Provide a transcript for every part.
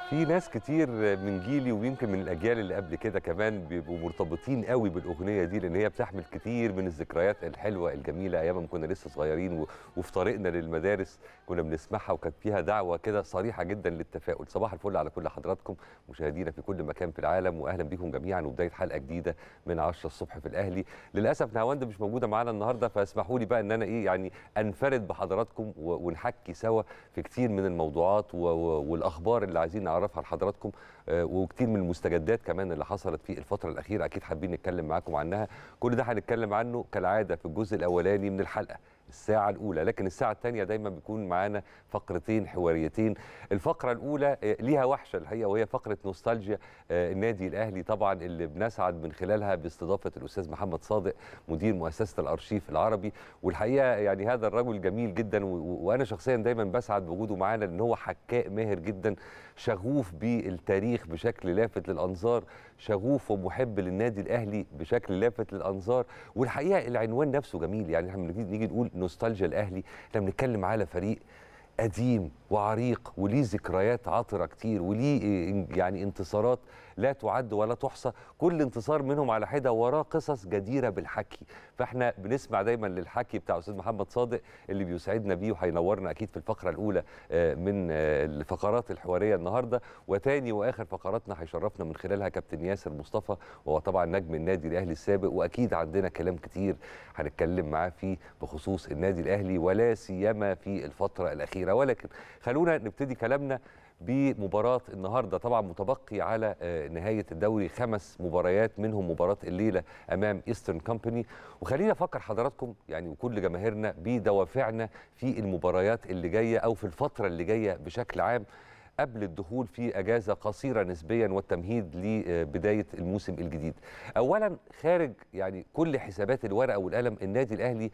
في ناس كتير من جيلي ويمكن من الاجيال اللي قبل كده كمان بيبقوا مرتبطين قوي بالاغنيه دي لان هي بتحمل كتير من الذكريات الحلوه الجميله ايام ما كنا لسه صغيرين و- وفي طريقنا للمدارس كنا بنسمعها وكانت فيها دعوه كده صريحه جدا للتفاؤل صباح الفل على كل حضراتكم مشاهدينا في كل مكان في العالم واهلا بكم جميعا وبدايه حلقه جديده من 10 الصبح في الاهلي للاسف نهاوند مش موجوده معانا النهارده فاسمحوا لي بقى ان انا ايه يعني انفرد بحضراتكم و- ونحكي سوا في كتير من الموضوعات و- و- والاخبار اللي عايزين نعرفها لحضراتكم آه، وكتير من المستجدات كمان اللي حصلت في الفتره الاخيره اكيد حابين نتكلم معاكم عنها كل ده هنتكلم عنه كالعاده في الجزء الاولاني من الحلقه الساعة الأولى لكن الساعة الثانية دايما بيكون معانا فقرتين حواريتين الفقرة الأولى آه، ليها وحشة الحقيقة وهي فقرة نوستالجيا آه، النادي الأهلي طبعا اللي بنسعد من خلالها باستضافة الأستاذ محمد صادق مدير مؤسسة الأرشيف العربي والحقيقة يعني هذا الرجل جميل جدا و- و- وأنا شخصيا دايما بسعد بوجوده معانا لأن هو حكاء ماهر جدا شغوف بالتاريخ بشكل لافت للأنظار شغوف ومحب للنادي الأهلي بشكل لافت للأنظار والحقيقة العنوان نفسه جميل يعني احنا بنيجي نيجي نقول نوستالجيا الأهلي احنا بنتكلم على فريق قديم وعريق وليه ذكريات عطرة كتير وليه إيه يعني انتصارات لا تعد ولا تحصى كل انتصار منهم على حدة وراه قصص جديرة بالحكي فاحنا بنسمع دايما للحكي بتاع أستاذ محمد صادق اللي بيسعدنا بيه وهينورنا أكيد في الفقرة الأولى آه، من آه، الفقرات الحوارية النهاردة وتاني وآخر فقراتنا هيشرفنا من خلالها كابتن ياسر مصطفى وهو طبعا نجم النادي الأهلي السابق وأكيد عندنا كلام كتير هنتكلم معاه فيه بخصوص النادي الأهلي ولا سيما في الفترة الأخيرة ولكن خلونا نبتدي كلامنا بمباراة النهاردة طبعا متبقي على آه، نهاية الدوري خمس مباريات منهم مباراة الليلة أمام إيسترن كومباني وخلينا أفكر حضراتكم يعني وكل جماهيرنا بدوافعنا في المباريات اللي جاية أو في الفترة اللي جاية بشكل عام قبل الدخول في اجازه قصيره نسبيا والتمهيد لبدايه الموسم الجديد. اولا خارج يعني كل حسابات الورقه والقلم النادي الاهلي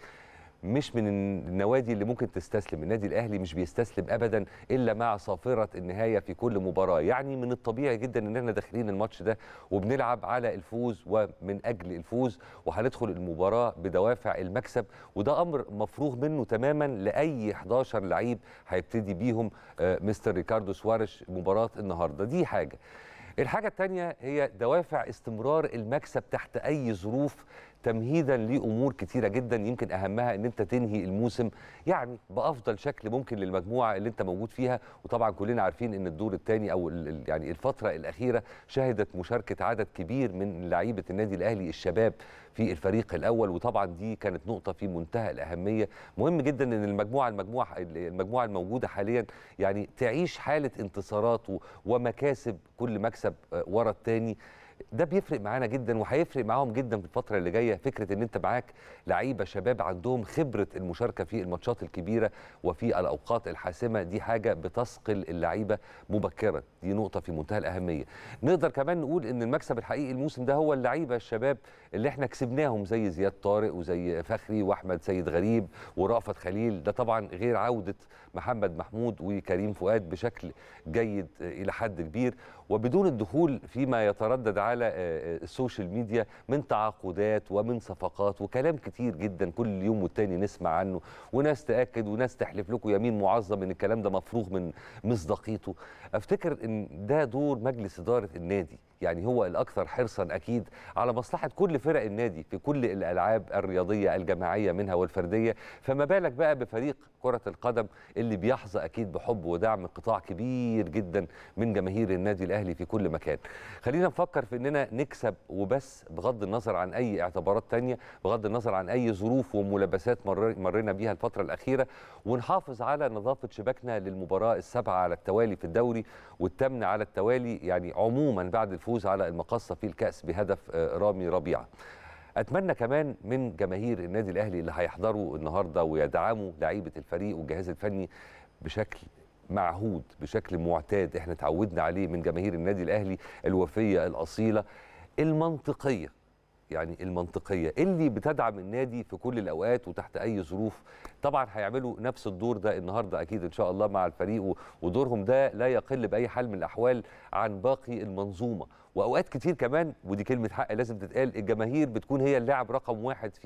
مش من النوادي اللي ممكن تستسلم النادي الاهلي مش بيستسلم ابدا الا مع صافره النهايه في كل مباراه يعني من الطبيعي جدا ان احنا داخلين الماتش ده وبنلعب على الفوز ومن اجل الفوز وهندخل المباراه بدوافع المكسب وده امر مفروغ منه تماما لاي 11 لعيب هيبتدي بيهم آه، مستر ريكاردو سوارش مباراه النهارده دي حاجه الحاجة التانية هي دوافع استمرار المكسب تحت أي ظروف تمهيدا لأمور كتيرة جدا يمكن أهمها أن أنت تنهي الموسم يعني بأفضل شكل ممكن للمجموعة اللي أنت موجود فيها وطبعا كلنا عارفين أن الدور الثاني أو ال- ال- يعني الفترة الأخيرة شهدت مشاركة عدد كبير من لعيبة النادي الأهلي الشباب في الفريق الأول وطبعا دي كانت نقطة في منتهى الأهمية مهم جدا أن المجموعة المجموعة المجموعة الموجودة حاليا يعني تعيش حالة انتصارات و- ومكاسب كل مكسب آه، ورا التاني ده بيفرق معانا جدا وهيفرق معاهم جدا في الفتره اللي جايه فكره ان انت معاك لعيبه شباب عندهم خبره المشاركه في الماتشات الكبيره وفي الاوقات الحاسمه دي حاجه بتثقل اللعيبه مبكرا دي نقطه في منتهى الاهميه نقدر كمان نقول ان المكسب الحقيقي الموسم ده هو اللعيبه الشباب اللي احنا كسبناهم زي زياد طارق وزي فخري واحمد سيد غريب ورأفت خليل ده طبعا غير عوده محمد محمود وكريم فؤاد بشكل جيد آه، الى حد كبير وبدون الدخول فيما يتردد على آه، آه، السوشيال ميديا من تعاقدات ومن صفقات وكلام كتير جدا كل يوم والتاني نسمع عنه وناس تاكد وناس تحلف لكم يمين معظم ان الكلام ده مفروغ من مصداقيته افتكر ان ده دور مجلس اداره النادي يعني هو الاكثر حرصا اكيد على مصلحه كل فرق النادي في كل الالعاب الرياضيه الجماعيه منها والفرديه فما بالك بقى بفريق كره القدم اللي بيحظى اكيد بحب ودعم قطاع كبير جدا من جماهير النادي الاهلي في كل مكان خلينا نفكر في اننا نكسب وبس بغض النظر عن اي اعتبارات تانية بغض النظر عن اي ظروف وملابسات مر- مرينا بيها الفتره الاخيره ونحافظ على نظافه شباكنا للمباراه السابعه على التوالي في الدوري والثامنه على التوالي يعني عموما بعد الفوز على المقصه في الكاس بهدف آه، رامي ربيعه اتمنى كمان من جماهير النادي الاهلي اللي هيحضروا النهارده ويدعموا لعيبه الفريق والجهاز الفني بشكل معهود بشكل معتاد احنا اتعودنا عليه من جماهير النادي الاهلي الوفيه الاصيله المنطقيه يعني المنطقيه اللي بتدعم النادي في كل الاوقات وتحت اي ظروف طبعا هيعملوا نفس الدور ده النهارده اكيد ان شاء الله مع الفريق و- ودورهم ده لا يقل باي حال من الاحوال عن باقي المنظومه واوقات كتير كمان ودي كلمه حق لازم تتقال الجماهير بتكون هي اللاعب رقم واحد في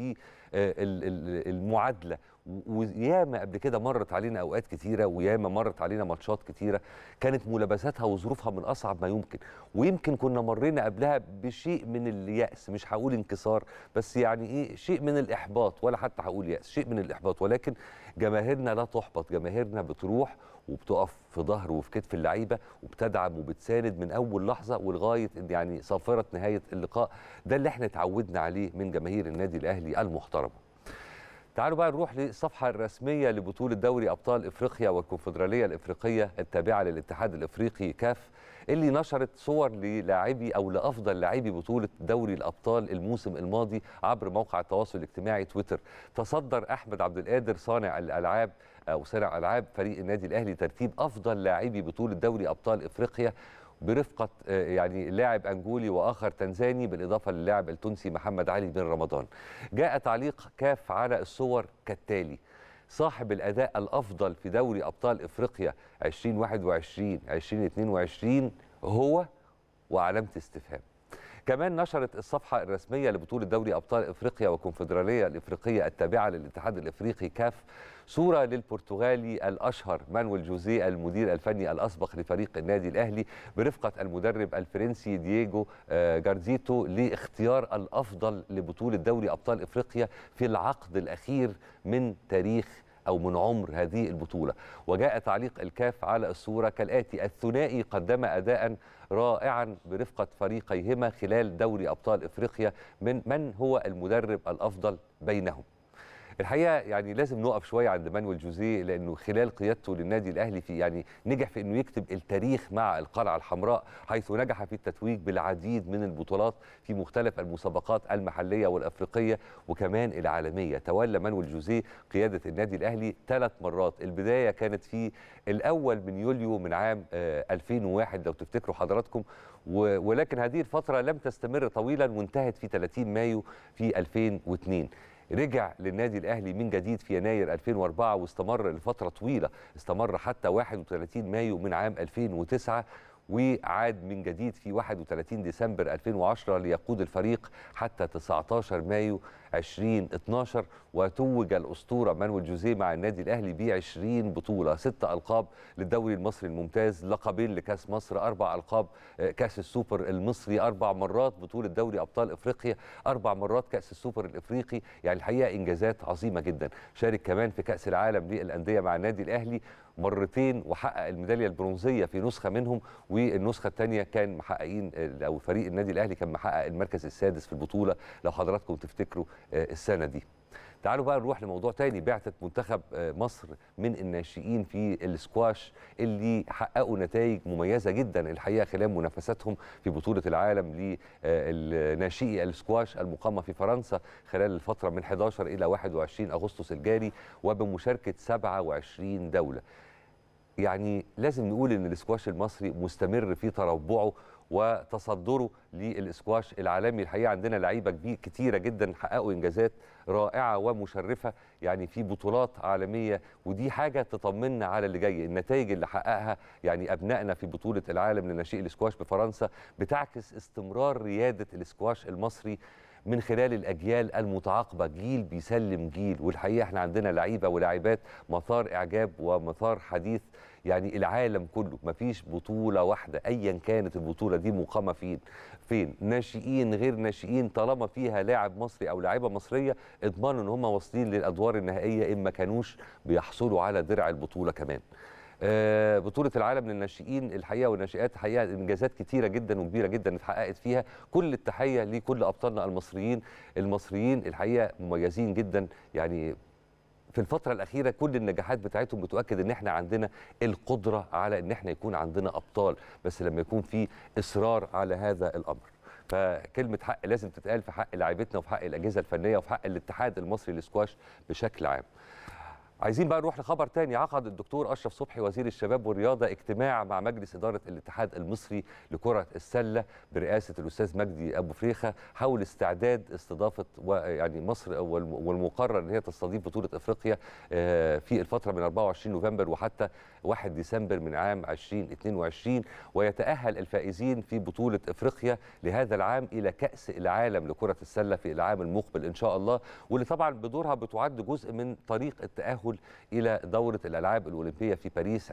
آه، ال- ال- المعادله و- وياما قبل كده مرت علينا اوقات كتيره وياما مرت علينا ماتشات كتيره كانت ملابساتها وظروفها من اصعب ما يمكن ويمكن كنا مرينا قبلها بشيء من الياس مش هقول انكسار بس يعني ايه شيء من الاحباط ولا حتى هقول ياس شيء من الاحباط ولكن جماهيرنا لا تحبط جماهيرنا بتروح وبتقف في ظهر وفي كتف اللعيبه وبتدعم وبتساند من اول لحظه ولغايه يعني صافره نهايه اللقاء ده اللي احنا اتعودنا عليه من جماهير النادي الاهلي المحترمه تعالوا بقى نروح للصفحة الرسمية لبطولة دوري أبطال إفريقيا والكونفدرالية الإفريقية التابعة للاتحاد الإفريقي كاف اللي نشرت صور للاعبي أو لأفضل لاعبي بطولة دوري الأبطال الموسم الماضي عبر موقع التواصل الاجتماعي تويتر تصدر أحمد عبد القادر صانع الألعاب أو صانع ألعاب فريق النادي الأهلي ترتيب أفضل لاعبي بطولة دوري أبطال إفريقيا برفقة آه، يعني لاعب أنجولي وآخر تنزاني بالإضافة للاعب التونسي محمد علي بن رمضان جاء تعليق كاف على الصور كالتالي صاحب الأداء الأفضل في دوري أبطال إفريقيا 2021 2022 هو وعلامة استفهام كمان نشرت الصفحة الرسمية لبطولة دوري أبطال إفريقيا والكونفدرالية الإفريقية التابعة للاتحاد الإفريقي كاف صورة للبرتغالي الأشهر مانويل جوزيه المدير الفني الأسبق لفريق النادي الأهلي برفقة المدرب الفرنسي دييجو آه، جارزيتو لاختيار الأفضل لبطولة دوري أبطال إفريقيا في العقد الأخير من تاريخ أو من عمر هذه البطولة وجاء تعليق الكاف على الصورة كالآتي الثنائي قدم أداء رائعا برفقة فريقيهما خلال دوري أبطال إفريقيا من من هو المدرب الأفضل بينهم الحقيقه يعني لازم نقف شويه عند مانويل جوزيه لانه خلال قيادته للنادي الاهلي في يعني نجح في انه يكتب التاريخ مع القلعه الحمراء حيث نجح في التتويج بالعديد من البطولات في مختلف المسابقات المحليه والافريقيه وكمان العالميه تولى مانويل جوزيه قياده النادي الاهلي ثلاث مرات البدايه كانت في الاول من يوليو من عام آه، 2001 لو تفتكروا حضراتكم و- ولكن هذه الفتره لم تستمر طويلا وانتهت في 30 مايو في 2002 رجع للنادي الاهلي من جديد في يناير 2004 واستمر لفتره طويله استمر حتى 31 مايو من عام 2009 وعاد من جديد في 31 ديسمبر 2010 ليقود الفريق حتى 19 مايو 2012 وتوج الاسطوره مانويل جوزيه مع النادي الاهلي ب 20 بطوله ست القاب للدوري المصري الممتاز لقبين لكاس مصر اربع القاب آه، كاس السوبر المصري اربع مرات بطوله دوري ابطال افريقيا اربع مرات كاس السوبر الافريقي يعني الحقيقه انجازات عظيمه جدا شارك كمان في كاس العالم للانديه مع النادي الاهلي مرتين وحقق الميداليه البرونزيه في نسخه منهم والنسخه الثانيه كان محققين او فريق النادي الاهلي كان محقق المركز السادس في البطوله لو حضراتكم تفتكروا آه، السنه دي تعالوا بقى نروح لموضوع تاني بعثة منتخب آه، مصر من الناشئين في السكواش اللي حققوا نتائج مميزة جدا الحقيقة خلال منافساتهم في بطولة العالم لناشئي السكواش المقامة في فرنسا خلال الفترة من 11 إلى 21 أغسطس الجاري وبمشاركة 27 دولة يعني لازم نقول ان الاسكواش المصري مستمر في تربعه وتصدره للاسكواش العالمي الحقيقه عندنا لعيبه كبير كتيره جدا حققوا انجازات رائعه ومشرفه يعني في بطولات عالميه ودي حاجه تطمنا على اللي جاي النتائج اللي حققها يعني ابنائنا في بطوله العالم لناشئي الاسكواش بفرنسا بتعكس استمرار رياده الاسكواش المصري من خلال الاجيال المتعاقبه جيل بيسلم جيل والحقيقه احنا عندنا لعيبه ولاعبات مثار اعجاب ومثار حديث يعني العالم كله مفيش بطوله واحده ايا كانت البطوله دي مقامه فين فين ناشئين غير ناشئين طالما فيها لاعب مصري او لاعبه مصريه اضمنوا ان هم واصلين للادوار النهائيه ان ما كانوش بيحصلوا على درع البطوله كمان آه، بطولة العالم للناشئين الحقيقة والناشئات الحقيقة إنجازات كتيرة جدا وكبيرة جدا اتحققت فيها كل التحية لكل أبطالنا المصريين المصريين الحقيقة مميزين جدا يعني في الفترة الأخيرة كل النجاحات بتاعتهم بتؤكد إن إحنا عندنا القدرة على إن إحنا يكون عندنا أبطال بس لما يكون في إصرار على هذا الأمر فكلمة حق لازم تتقال في حق لاعيبتنا وفي حق الأجهزة الفنية وفي حق الاتحاد المصري للسكواش بشكل عام عايزين بقى نروح لخبر تاني عقد الدكتور اشرف صبحي وزير الشباب والرياضه اجتماع مع مجلس اداره الاتحاد المصري لكره السله برئاسه الاستاذ مجدي ابو فريخه حول استعداد استضافه يعني مصر والمقرر ان هي تستضيف بطوله افريقيا في الفتره من 24 نوفمبر وحتى 1 ديسمبر من عام 2022 ويتاهل الفائزين في بطوله افريقيا لهذا العام الى كاس العالم لكره السله في العام المقبل ان شاء الله واللي طبعا بدورها بتعد جزء من طريق التاهل الى دوره الالعاب الاولمبيه في باريس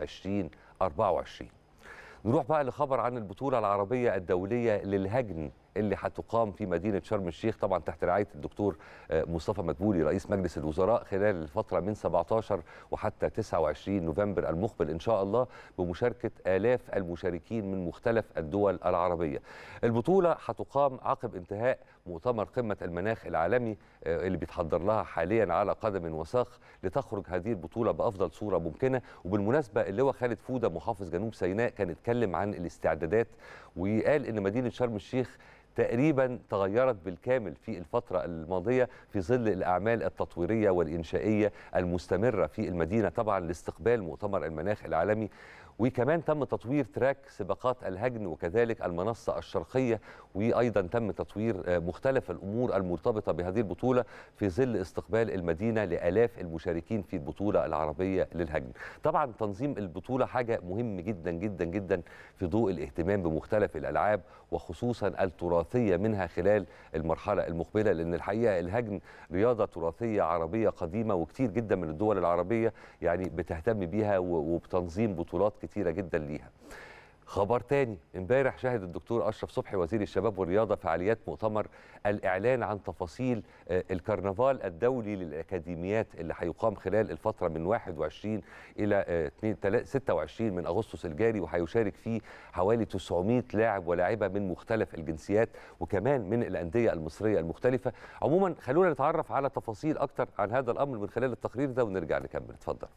2024 نروح بقى لخبر عن البطوله العربيه الدوليه للهجن اللي هتقام في مدينه شرم الشيخ طبعا تحت رعايه الدكتور مصطفى مدبولي رئيس مجلس الوزراء خلال الفتره من 17 وحتى 29 نوفمبر المقبل ان شاء الله بمشاركه الاف المشاركين من مختلف الدول العربيه. البطوله هتقام عقب انتهاء مؤتمر قمه المناخ العالمي اللي بيتحضر لها حاليا على قدم وساق لتخرج هذه البطوله بافضل صوره ممكنه وبالمناسبه اللواء خالد فوده محافظ جنوب سيناء كان اتكلم عن الاستعدادات وقال ان مدينه شرم الشيخ تقريبا تغيرت بالكامل في الفترة الماضية في ظل الأعمال التطويرية والإنشائية المستمرة في المدينة طبعا لاستقبال مؤتمر المناخ العالمي وكمان تم تطوير تراك سباقات الهجن وكذلك المنصة الشرقية وأيضا تم تطوير مختلف الأمور المرتبطة بهذه البطولة في ظل استقبال المدينة لآلاف المشاركين في البطولة العربية للهجن طبعا تنظيم البطولة حاجة مهم جدا جدا جدا في ضوء الاهتمام بمختلف الألعاب وخصوصا التراثية منها خلال المرحلة المقبلة لأن الحقيقة الهجن رياضة تراثية عربية قديمة وكتير جدا من الدول العربية يعني بتهتم بيها وبتنظيم بطولات كتيره جدا ليها خبر تاني امبارح شهد الدكتور اشرف صبحي وزير الشباب والرياضه فعاليات مؤتمر الاعلان عن تفاصيل الكرنفال الدولي للاكاديميات اللي هيقام خلال الفتره من 21 الى 26 من اغسطس الجاري وهيشارك فيه حوالي 900 لاعب ولاعبه من مختلف الجنسيات وكمان من الانديه المصريه المختلفه عموما خلونا نتعرف على تفاصيل اكتر عن هذا الامر من خلال التقرير ده ونرجع نكمل اتفضل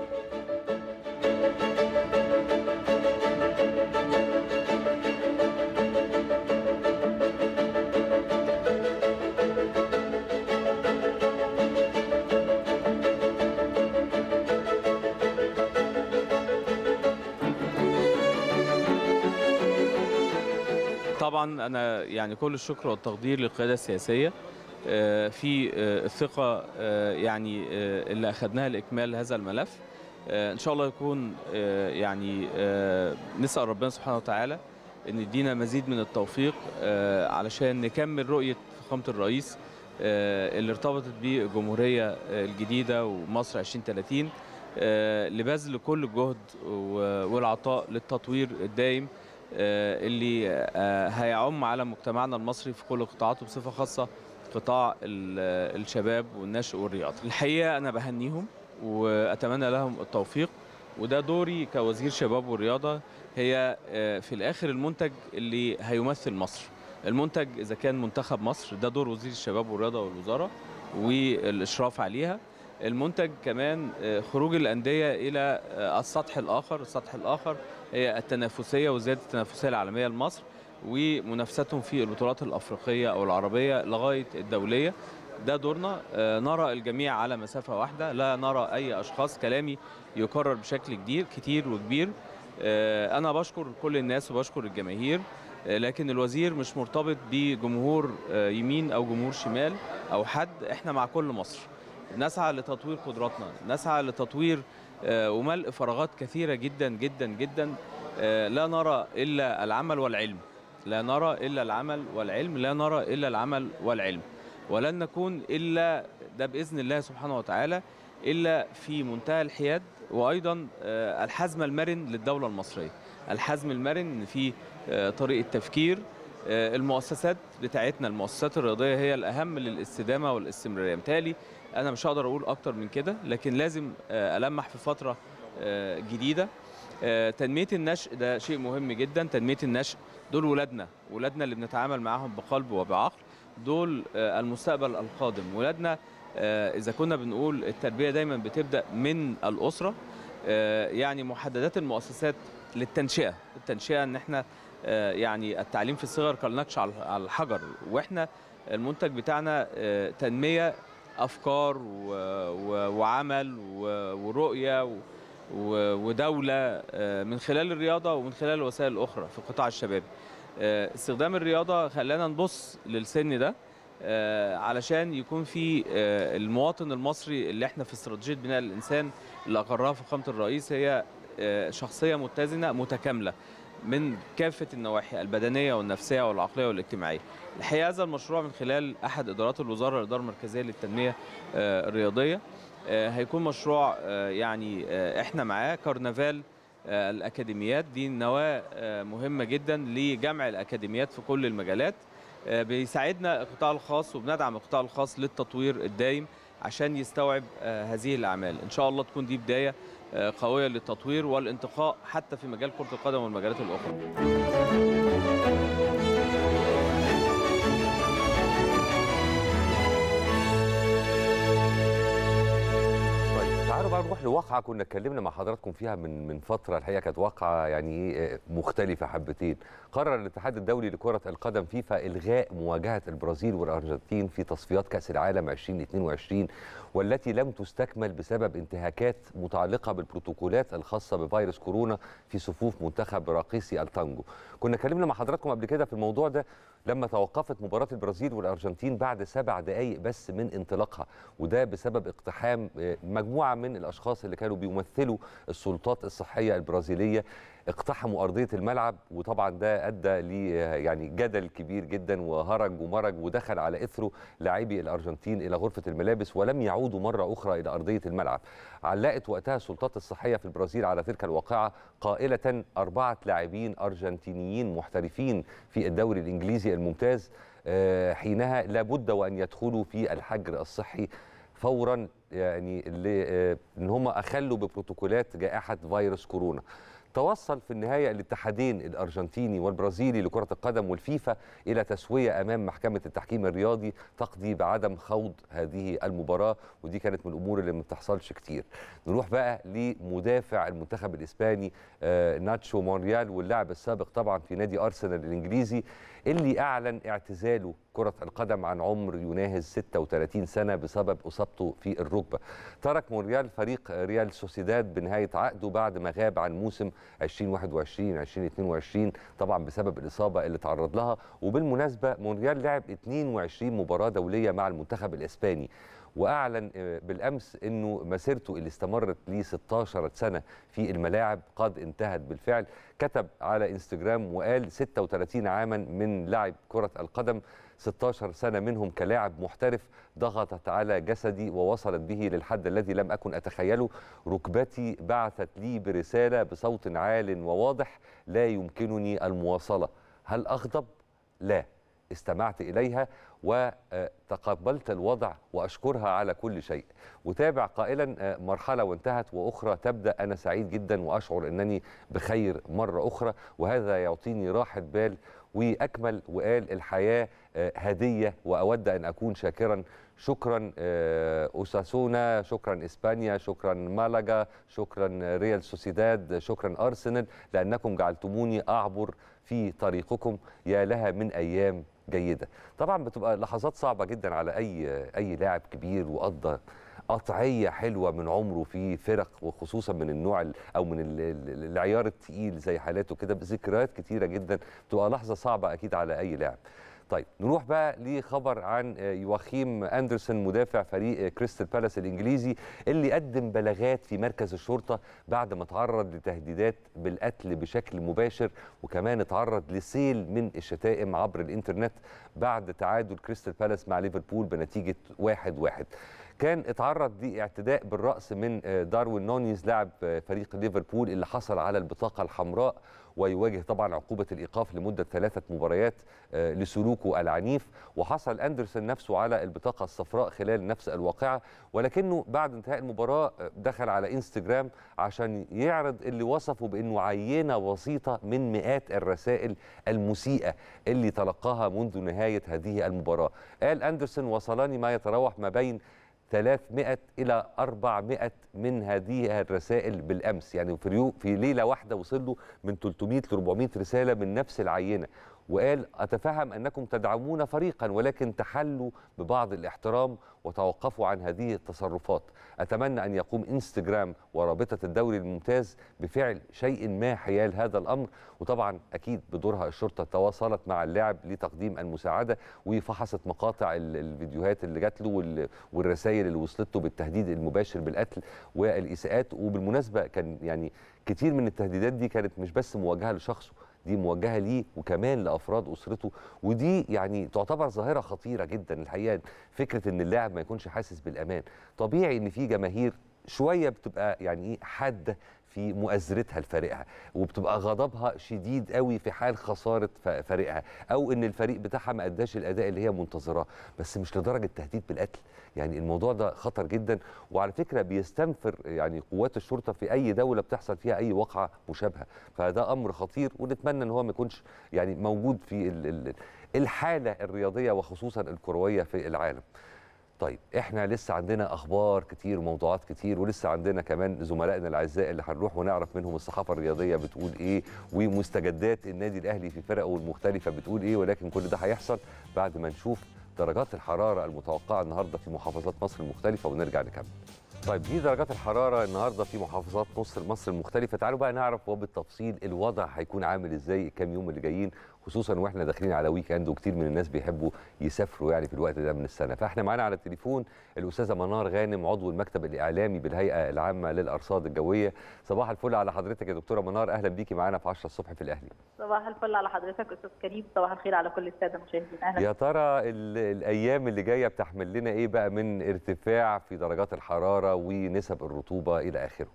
طبعا انا يعني كل الشكر والتقدير للقياده السياسيه في الثقه يعني اللي اخذناها لاكمال هذا الملف ان شاء الله يكون يعني نسال ربنا سبحانه وتعالى ان يدينا مزيد من التوفيق علشان نكمل رؤيه فخامه الرئيس اللي ارتبطت بالجمهوريه الجديده ومصر 2030 لبذل كل الجهد والعطاء للتطوير الدائم اللي هيعم على مجتمعنا المصري في كل قطاعاته بصفه خاصه قطاع الشباب والنشء والرياضه. الحقيقه انا بهنيهم واتمنى لهم التوفيق وده دوري كوزير شباب والرياضه هي في الاخر المنتج اللي هيمثل مصر. المنتج اذا كان منتخب مصر ده دور وزير الشباب والرياضه والوزاره والاشراف عليها. المنتج كمان خروج الانديه الى السطح الاخر، السطح الاخر هي التنافسيه وزياده التنافسيه العالميه لمصر ومنافستهم في البطولات الافريقيه او العربيه لغايه الدوليه ده دورنا نرى الجميع على مسافه واحده لا نرى اي اشخاص كلامي يكرر بشكل كتير كتير وكبير انا بشكر كل الناس وبشكر الجماهير لكن الوزير مش مرتبط بجمهور يمين او جمهور شمال او حد احنا مع كل مصر نسعى لتطوير قدراتنا نسعى لتطوير وملء فراغات كثيرة جدا جدا جدا لا نرى إلا العمل والعلم لا نرى إلا العمل والعلم لا نرى إلا العمل والعلم ولن نكون إلا ده بإذن الله سبحانه وتعالى إلا في منتهى الحياد وأيضا الحزم المرن للدولة المصرية الحزم المرن في طريقة تفكير المؤسسات بتاعتنا المؤسسات الرياضية هي الأهم للاستدامة والاستمرارية بالتالي انا مش هقدر اقول اكتر من كده لكن لازم المح في فتره جديده تنميه النشء ده شيء مهم جدا تنميه النشء دول ولادنا ولادنا اللي بنتعامل معاهم بقلب وبعقل دول المستقبل القادم ولادنا اذا كنا بنقول التربيه دايما بتبدا من الاسره يعني محددات المؤسسات للتنشئه التنشئه ان احنا يعني التعليم في الصغر كالنقش على الحجر واحنا المنتج بتاعنا تنميه افكار و- و- وعمل و- ورؤيه و- و- ودوله آه، من خلال الرياضه ومن خلال الوسائل الاخرى في القطاع الشبابي آه، استخدام الرياضه خلانا نبص للسن ده آه، علشان يكون في آه، المواطن المصري اللي احنا في استراتيجيه بناء الانسان اللي اقرها فخامه الرئيس هي آه، شخصيه متزنه متكامله من كافه النواحي البدنيه والنفسيه والعقليه والاجتماعيه. الحقيقه هذا المشروع من خلال احد ادارات الوزاره الاداره المركزيه للتنميه آه، الرياضيه آه، هيكون مشروع آه، يعني آه، احنا معاه كرنفال آه، الاكاديميات دي نواه آه، مهمه جدا لجمع الاكاديميات في كل المجالات آه، بيساعدنا القطاع الخاص وبندعم القطاع الخاص للتطوير الدايم عشان يستوعب آه، هذه الاعمال ان شاء الله تكون دي بدايه آه، قويه للتطوير والانتقاء حتى في مجال كره القدم والمجالات الاخرى طيب تعالوا بقى نروح لواقعه كنا اتكلمنا مع حضراتكم فيها من من فتره الحقيقه كانت واقعه يعني إيه، مختلفه حبتين قرر الاتحاد الدولي لكره القدم فيفا الغاء مواجهه البرازيل والارجنتين في تصفيات كاس العالم 2022 والتي لم تستكمل بسبب انتهاكات متعلقه بالبروتوكولات الخاصه بفيروس كورونا في صفوف منتخب راقصي التانجو كنا اتكلمنا مع حضراتكم قبل كده في الموضوع ده لما توقفت مباراة البرازيل والأرجنتين بعد سبع دقايق بس من انطلاقها وده بسبب اقتحام آه، مجموعة من الأشخاص اللي كانوا بيمثلوا السلطات الصحية البرازيلية اقتحموا أرضية الملعب وطبعا ده أدى ل يعني جدل كبير جدا وهرج ومرج ودخل على إثره لاعبي الأرجنتين إلى غرفة الملابس ولم يعودوا مرة أخرى إلى أرضية الملعب علقت وقتها السلطات الصحية في البرازيل على تلك الواقعة قائلة أربعة لاعبين أرجنتينيين محترفين في الدوري الإنجليزي الممتاز آه، حينها لابد وأن يدخلوا في الحجر الصحي فورا يعني ل- آه، ان هم اخلوا ببروتوكولات جائحه فيروس كورونا توصل في النهايه الاتحادين الارجنتيني والبرازيلي لكره القدم والفيفا الى تسويه امام محكمه التحكيم الرياضي تقضي بعدم خوض هذه المباراه ودي كانت من الامور اللي ما بتحصلش كتير نروح بقى لمدافع المنتخب الاسباني آه، ناتشو مونريال واللاعب السابق طبعا في نادي ارسنال الانجليزي اللي اعلن اعتزاله كره القدم عن عمر يناهز 36 سنه بسبب اصابته في الركبه ترك مونريال فريق ريال سوسيداد بنهايه عقده بعد ما غاب عن موسم 2021 2022 طبعا بسبب الاصابه اللي تعرض لها وبالمناسبه مونريال لعب 22 مباراه دوليه مع المنتخب الاسباني واعلن آه، بالامس انه مسيرته اللي استمرت ل 16 سنه في الملاعب قد انتهت بالفعل كتب على انستجرام وقال 36 عاما من لعب كره القدم 16 سنه منهم كلاعب محترف ضغطت على جسدي ووصلت به للحد الذي لم اكن اتخيله ركبتي بعثت لي برساله بصوت عال وواضح لا يمكنني المواصله هل اغضب لا استمعت اليها وتقبلت الوضع واشكرها على كل شيء وتابع قائلا آه، مرحله وانتهت واخرى تبدا انا سعيد جدا واشعر انني بخير مره اخرى وهذا يعطيني راحه بال واكمل وقال الحياه آه، هديه واود ان اكون شاكرا شكرا آه، اوساسونا شكرا اسبانيا شكرا مالاغا شكرا ريال سوسيداد شكرا ارسنال لانكم جعلتموني اعبر في طريقكم يا لها من ايام جيده طبعا بتبقى لحظات صعبه جدا على اي اي لاعب كبير وقضى قطعيه حلوه من عمره في فرق وخصوصا من النوع ال- او من ال- ال- العيار التقيل زي حالاته كده بذكريات كتيره جدا بتبقى لحظه صعبه اكيد على اي لاعب طيب نروح بقى لخبر عن آه، يواخيم اندرسون مدافع فريق آه، كريستال بالاس الانجليزي اللي قدم بلاغات في مركز الشرطه بعد ما تعرض لتهديدات بالقتل بشكل مباشر وكمان اتعرض لسيل من الشتائم عبر الانترنت بعد تعادل كريستال بالاس مع ليفربول بنتيجه واحد واحد كان اتعرض لاعتداء بالراس من آه، داروين نونيز لاعب آه، فريق ليفربول اللي حصل على البطاقه الحمراء ويواجه طبعا عقوبه الايقاف لمده ثلاثه مباريات آه، لسلوكه العنيف وحصل اندرسون نفسه على البطاقه الصفراء خلال نفس الواقعه ولكنه بعد انتهاء المباراه آه، دخل على انستجرام عشان يعرض اللي وصفه بانه عينه بسيطه من مئات الرسائل المسيئه اللي تلقاها منذ نهايه هذه المباراه قال اندرسون وصلني ما يتراوح ما بين 300 إلى 400 من هذه الرسائل بالأمس يعني في, ريو في ليلة واحدة وصل له من 300 ل 400 رسالة من نفس العينة وقال اتفهم انكم تدعمون فريقا ولكن تحلوا ببعض الاحترام وتوقفوا عن هذه التصرفات اتمنى ان يقوم انستجرام ورابطه الدوري الممتاز بفعل شيء ما حيال هذا الامر وطبعا اكيد بدورها الشرطه تواصلت مع اللاعب لتقديم المساعده وفحصت مقاطع ال- الفيديوهات اللي جات له وال- والرسائل اللي وصلت له بالتهديد المباشر بالقتل والاساءات وبالمناسبه كان يعني كتير من التهديدات دي كانت مش بس موجهه لشخصه دي موجهه ليه وكمان لافراد اسرته ودي يعني تعتبر ظاهره خطيره جدا الحقيقه فكره ان اللاعب ما يكونش حاسس بالامان طبيعي ان في جماهير شويه بتبقى يعني ايه حاده في مؤازرتها لفريقها وبتبقى غضبها شديد قوي في حال خساره ف- فريقها او ان الفريق بتاعها ما اداش الاداء اللي هي منتظراه بس مش لدرجه تهديد بالقتل يعني الموضوع ده خطر جدا وعلى فكره بيستنفر يعني قوات الشرطه في اي دوله بتحصل فيها اي واقعه مشابهه فده امر خطير ونتمنى ان هو ما يكونش يعني موجود في ال- ال- الحاله الرياضيه وخصوصا الكرويه في العالم طيب احنا لسه عندنا اخبار كتير وموضوعات كتير ولسه عندنا كمان زملائنا الاعزاء اللي هنروح ونعرف منهم الصحافه الرياضيه بتقول ايه ومستجدات النادي الاهلي في فرقه المختلفه بتقول ايه ولكن كل ده هيحصل بعد ما نشوف درجات الحراره المتوقعه النهارده في محافظات مصر المختلفه ونرجع نكمل طيب دي درجات الحراره النهارده في محافظات مصر مصر المختلفه تعالوا بقى نعرف وبالتفصيل الوضع هيكون عامل ازاي الكام يوم اللي جايين خصوصا واحنا داخلين على ويك اند وكتير من الناس بيحبوا يسافروا يعني في الوقت ده من السنه فاحنا معانا على التليفون الاستاذه منار غانم عضو المكتب الاعلامي بالهيئه العامه للارصاد الجويه صباح الفل على حضرتك يا دكتوره منار اهلا بيكي معانا في 10 الصبح في الاهلي صباح الفل على حضرتك استاذ كريم صباح الخير على كل الساده المشاهدين اهلا يا ترى ال- الايام اللي جايه بتحمل لنا ايه بقى من ارتفاع في درجات الحراره ونسب الرطوبه الى اخره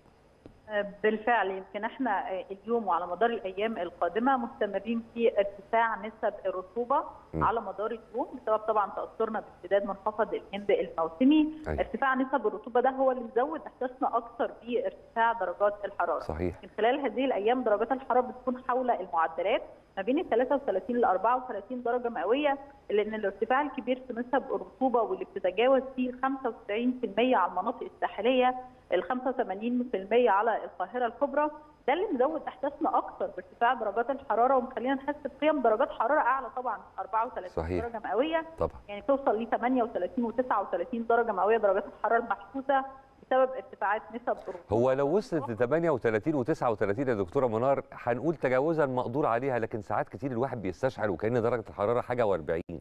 بالفعل يمكن احنا اليوم وعلى مدار الايام القادمه مستمرين في ارتفاع نسب الرطوبه م. على مدار اليوم بسبب طبعا تاثرنا بامتداد منخفض الهند الموسمي أيوة. ارتفاع نسب الرطوبه ده هو اللي مزود احساسنا اكثر بارتفاع درجات الحراره صحيح من خلال هذه الايام درجات الحراره بتكون حول المعدلات ما بين ال 33 ل 34 درجه مئويه لان الارتفاع الكبير في نسب الرطوبه واللي بتتجاوز فيه ال 95% على المناطق الساحليه ال 85% على القاهره الكبرى ده اللي مزود احساسنا اكثر بارتفاع درجات الحراره ومخلينا نحس بقيم درجات حراره اعلى طبعا 34 صحيح. درجه مئويه طبعا يعني توصل ل 38 و39 درجه مئويه درجات الحراره المحسوسه بسبب ارتفاعات نسب الرطوبه هو لو وصلت ل 38 و39 يا دكتوره منار هنقول تجاوزا مقدور عليها لكن ساعات كتير الواحد بيستشعر وكأن درجه الحراره حاجه و40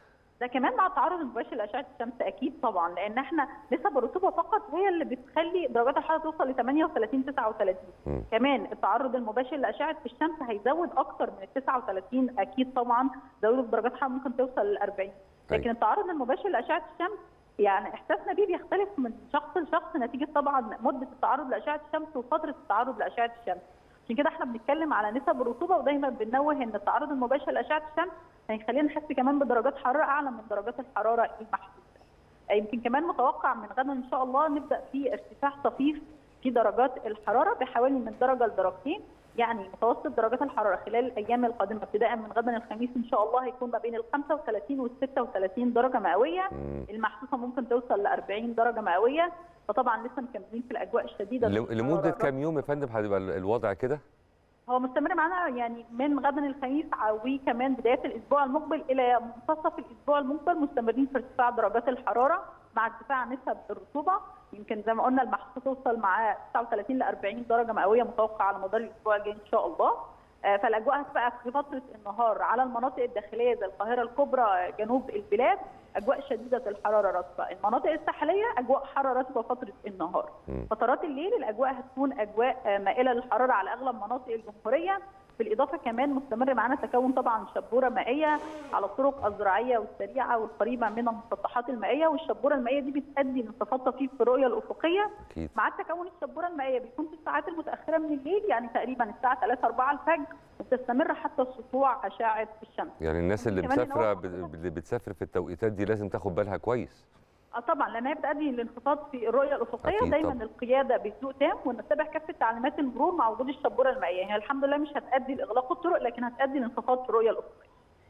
ده كمان مع التعرض المباشر لاشعه الشمس اكيد طبعا لان احنا نسب الرطوبه فقط هي اللي بتخلي درجات الحراره توصل ل 38 39 مم. كمان التعرض المباشر لاشعه الشمس هيزود اكتر من ال 39 اكيد طبعا زود درجات الحراره ممكن توصل لل 40 لكن أيوة. التعرض المباشر لاشعه الشمس يعني احساسنا بيه بيختلف من شخص لشخص نتيجه طبعا مده التعرض لاشعه الشمس وفتره التعرض لاشعه الشمس عشان كده احنا بنتكلم على نسب الرطوبه ودايما بننوه ان التعرض المباشر لاشعه الشمس هيخلينا نحس كمان بدرجات حراره اعلى من درجات الحراره المحسوسه. يمكن كمان متوقع من غدا ان شاء الله نبدا في ارتفاع طفيف في درجات الحراره بحوالي من درجه لدرجتين يعني متوسط درجات الحراره خلال الايام القادمه ابتداء من غدا الخميس ان شاء الله هيكون ما بين ال 35 وال 36 درجه مئويه مم. المحسوسه ممكن توصل ل 40 درجه مئويه فطبعا لسه مكملين في الاجواء الشديده ل- لمده كام يوم يا فندم هتبقى ال- الوضع كده هو مستمر معانا يعني من غدا الخميس وكمان بدايه الاسبوع المقبل الى منتصف الاسبوع المقبل مستمرين في ارتفاع درجات الحراره مع ارتفاع نسب الرطوبه يمكن زي ما قلنا المحسوسه توصل مع 39 ل 40 درجه مئويه متوقع على مدار الاسبوع الجاي ان شاء الله آه، فالاجواء هتبقى في فتره النهار على المناطق الداخليه زي القاهره الكبرى جنوب البلاد اجواء شديده الحراره رطبه المناطق الساحليه اجواء حاره رطبه فتره النهار مم. فترات الليل الاجواء هتكون اجواء آه، مائله للحراره على اغلب مناطق الجمهوريه بالاضافه كمان مستمر معانا تكون طبعا شبوره مائيه على الطرق الزراعيه والسريعه والقريبه من المسطحات المائيه والشبوره المائيه دي بتؤدي لانخفاض طفيف في الرؤيه الافقيه اكيد مع تكون الشبوره المائيه بيكون في الساعات المتاخره من الليل يعني تقريبا الساعه 3 4 الفجر وبتستمر حتى سطوع اشعه الشمس يعني الناس اللي كمان إن هو مسافره ب- اللي بتسافر في التوقيتات دي لازم تاخد بالها كويس اه طبعا لان هي بتؤدي لانخفاض في الرؤيه الافقيه أكيد دايما طبعا. القياده بهدوء تام ونتبع كافه تعليمات المرور مع وجود الشبوره المائيه هي الحمد لله مش هتؤدي لاغلاق الطرق لكن هتؤدي لانخفاض في الرؤيه الافقيه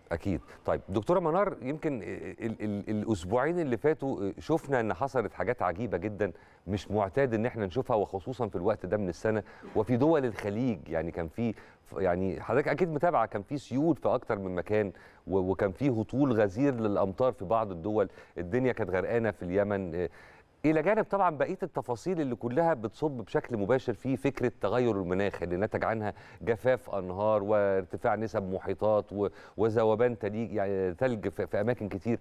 اكيد طيب دكتوره منار يمكن ال ال الاسبوعين اللي فاتوا شفنا ان حصلت حاجات عجيبه جدا مش معتاد ان احنا نشوفها وخصوصا في الوقت ده من السنه وفي دول الخليج يعني كان في يعني حضرتك اكيد متابعه كان في سيول في اكتر من مكان وكان في هطول غزير للامطار في بعض الدول الدنيا كانت غرقانه في اليمن الى جانب طبعا بقيه التفاصيل اللي كلها بتصب بشكل مباشر في فكره تغير المناخ اللي نتج عنها جفاف انهار وارتفاع نسب محيطات وذوبان تليج يعني ثلج في اماكن كتير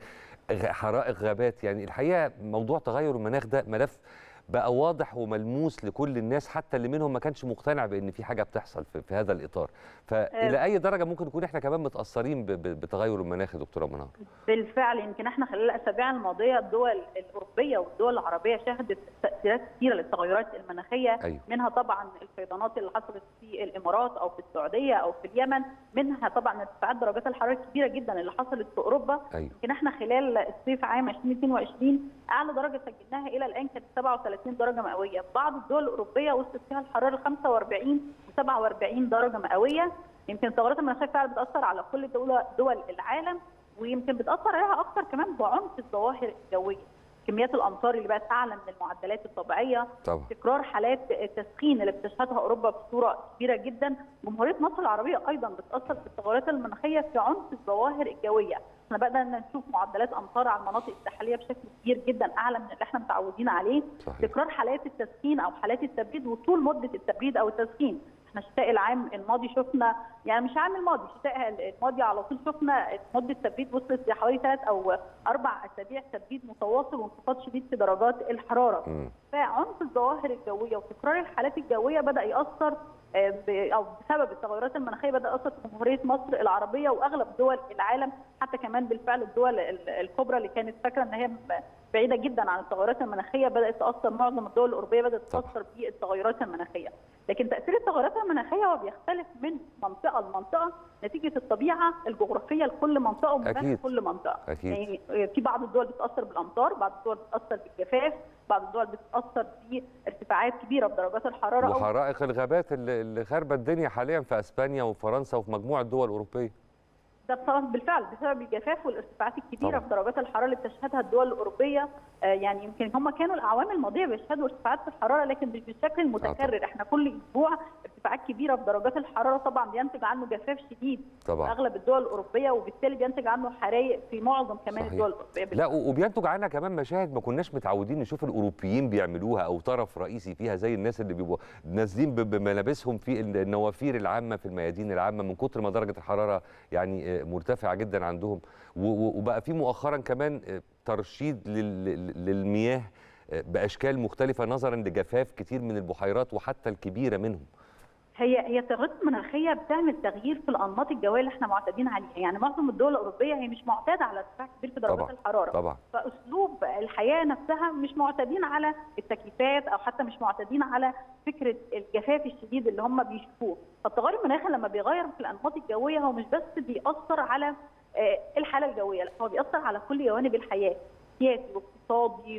حرائق غابات يعني الحقيقه موضوع تغير المناخ ده ملف بقى واضح وملموس لكل الناس حتى اللي منهم ما كانش مقتنع بان في حاجه بتحصل في, في هذا الاطار فالى اي درجه ممكن نكون احنا كمان متاثرين بتغير المناخ يا دكتوره منار بالفعل يمكن احنا خلال الاسابيع الماضيه الدول الاوروبيه والدول العربيه شهدت تاثيرات كثيره للتغيرات المناخيه أيوه. منها طبعا الفيضانات اللي حصلت في الامارات او في السعوديه او في اليمن منها طبعا ارتفاعات درجات الحراره الكبيره جدا اللي حصلت في اوروبا أيوه. يمكن احنا خلال الصيف عام 2022 اعلى درجه سجلناها الى الان كانت 37 درجه مئويه بعض الدول الاوروبيه وصلت فيها الحراره 45 و47 درجه مئويه يمكن التغيرات المناخيه فعلا بتاثر على كل دول دول العالم ويمكن بتاثر عليها اكثر كمان بعنف الظواهر الجويه كميات الامطار اللي بقت اعلى من المعدلات الطبيعيه طبعا. تكرار حالات التسخين اللي بتشهدها اوروبا بصوره كبيره جدا جمهوريه مصر العربيه ايضا بتاثر في التغيرات المناخيه في عنف الظواهر الجويه احنا بدانا نشوف معدلات امطار على المناطق الساحليه بشكل كبير جدا اعلى من اللي احنا متعودين عليه صحيح. تكرار حالات التسخين او حالات التبريد وطول مده التبريد او التسخين احنا الشتاء العام الماضي شفنا يعني مش عام الماضي الشتاء الماضي على طول شفنا مده تبريد وصلت لحوالي ثلاث او اربع اسابيع تبريد متواصل وانخفاض شديد في درجات الحراره مم. فعنف الظواهر الجويه وتكرار الحالات الجويه بدا ياثر آه، ب- او بسبب التغيرات المناخيه بدا ياثر في جمهوريه مصر العربيه واغلب دول العالم حتى كمان بالفعل الدول ال- الكبرى اللي كانت فاكره ان هي بعيده جدا عن التغيرات المناخيه بدات تاثر معظم الدول الاوروبيه بدات طبعا. تاثر بالتغيرات المناخيه لكن تاثير التغيرات المناخيه هو بيختلف من منطقه لمنطقه نتيجه الطبيعه الجغرافيه لكل منطقه ومناخ أكيد. كل منطقه أكيد. يعني في بعض الدول بتاثر بالامطار بعض الدول بتاثر بالجفاف بعض الدول بتاثر بارتفاعات كبيره في درجات الحراره أو وحرائق الغابات اللي اللي خاربه الدنيا حاليا في اسبانيا وفرنسا وفي مجموعه دول اوروبيه ده بسبب بالفعل بسبب الجفاف والارتفاعات الكبيره طبعا. في درجات الحراره اللي بتشهدها الدول الاوروبيه آه، يعني يمكن هم كانوا الاعوام الماضيه بيشهدوا ارتفاعات في الحراره لكن مش بالشكل المتكرر احنا كل اسبوع ارتفاعات كبيره في درجات الحراره طبعا بينتج عنه جفاف شديد في طبعا اغلب الدول الاوروبيه وبالتالي بينتج عنه حرائق في معظم كمان صحيح. الدول الاوروبيه لا و- وبينتج عنها كمان مشاهد ما كناش متعودين نشوف الاوروبيين بيعملوها او طرف رئيسي فيها زي الناس اللي بيبقوا نازلين ب- بملابسهم في ال- النوافير العامه في الميادين العامه من كتر ما درجه الحراره يعني آه، مرتفعه جدا عندهم و- و- وبقى في مؤخرا كمان آه، ترشيد لل- لل- للمياه آه، باشكال مختلفه نظرا لجفاف كتير من البحيرات وحتى الكبيره منهم هي هي التغيرات المناخيه بتعمل تغيير في الانماط الجويه اللي احنا معتادين عليها يعني معظم الدول الاوروبيه هي مش معتاده على ارتفاع كبير في درجات طبعا الحراره طبعا فاسلوب الحياه نفسها مش معتادين على التكييفات او حتى مش معتادين على فكره الجفاف الشديد اللي هم بيشوفوه فالتغير المناخي لما بيغير في الانماط الجويه هو مش بس بيأثر على آه، الحاله الجويه لا هو بيأثر على كل جوانب الحياه سياسي واقتصادي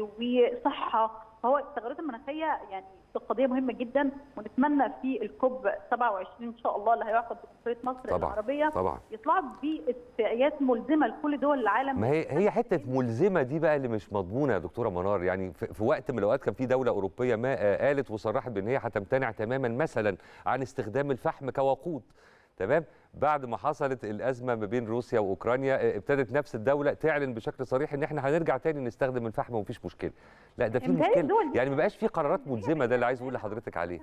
وصحه فهو التغيرات المناخيه يعني قضيه مهمه جدا ونتمنى في الكوب 27 ان شاء الله اللي هيعقد بجمهوريه مصر طبعا العربيه طبعا يطلعوا باتفاقيات ملزمه لكل دول العالم ما هي هي حته ملزمه دي بقى اللي مش مضمونه يا دكتوره منار يعني في في وقت من الاوقات كان في دوله اوروبيه ما آه، قالت وصرحت بان هي هتمتنع تماما مثلا عن استخدام الفحم كوقود تمام بعد ما حصلت الازمه ما بين روسيا واوكرانيا آه، ابتدت نفس الدوله تعلن بشكل صريح ان احنا هنرجع تاني نستخدم الفحم ومفيش مشكله لا ده في إمداد مشكله الدول دي يعني ما بقاش في قرارات ملزمه ده اللي عايز اقول لحضرتك عليه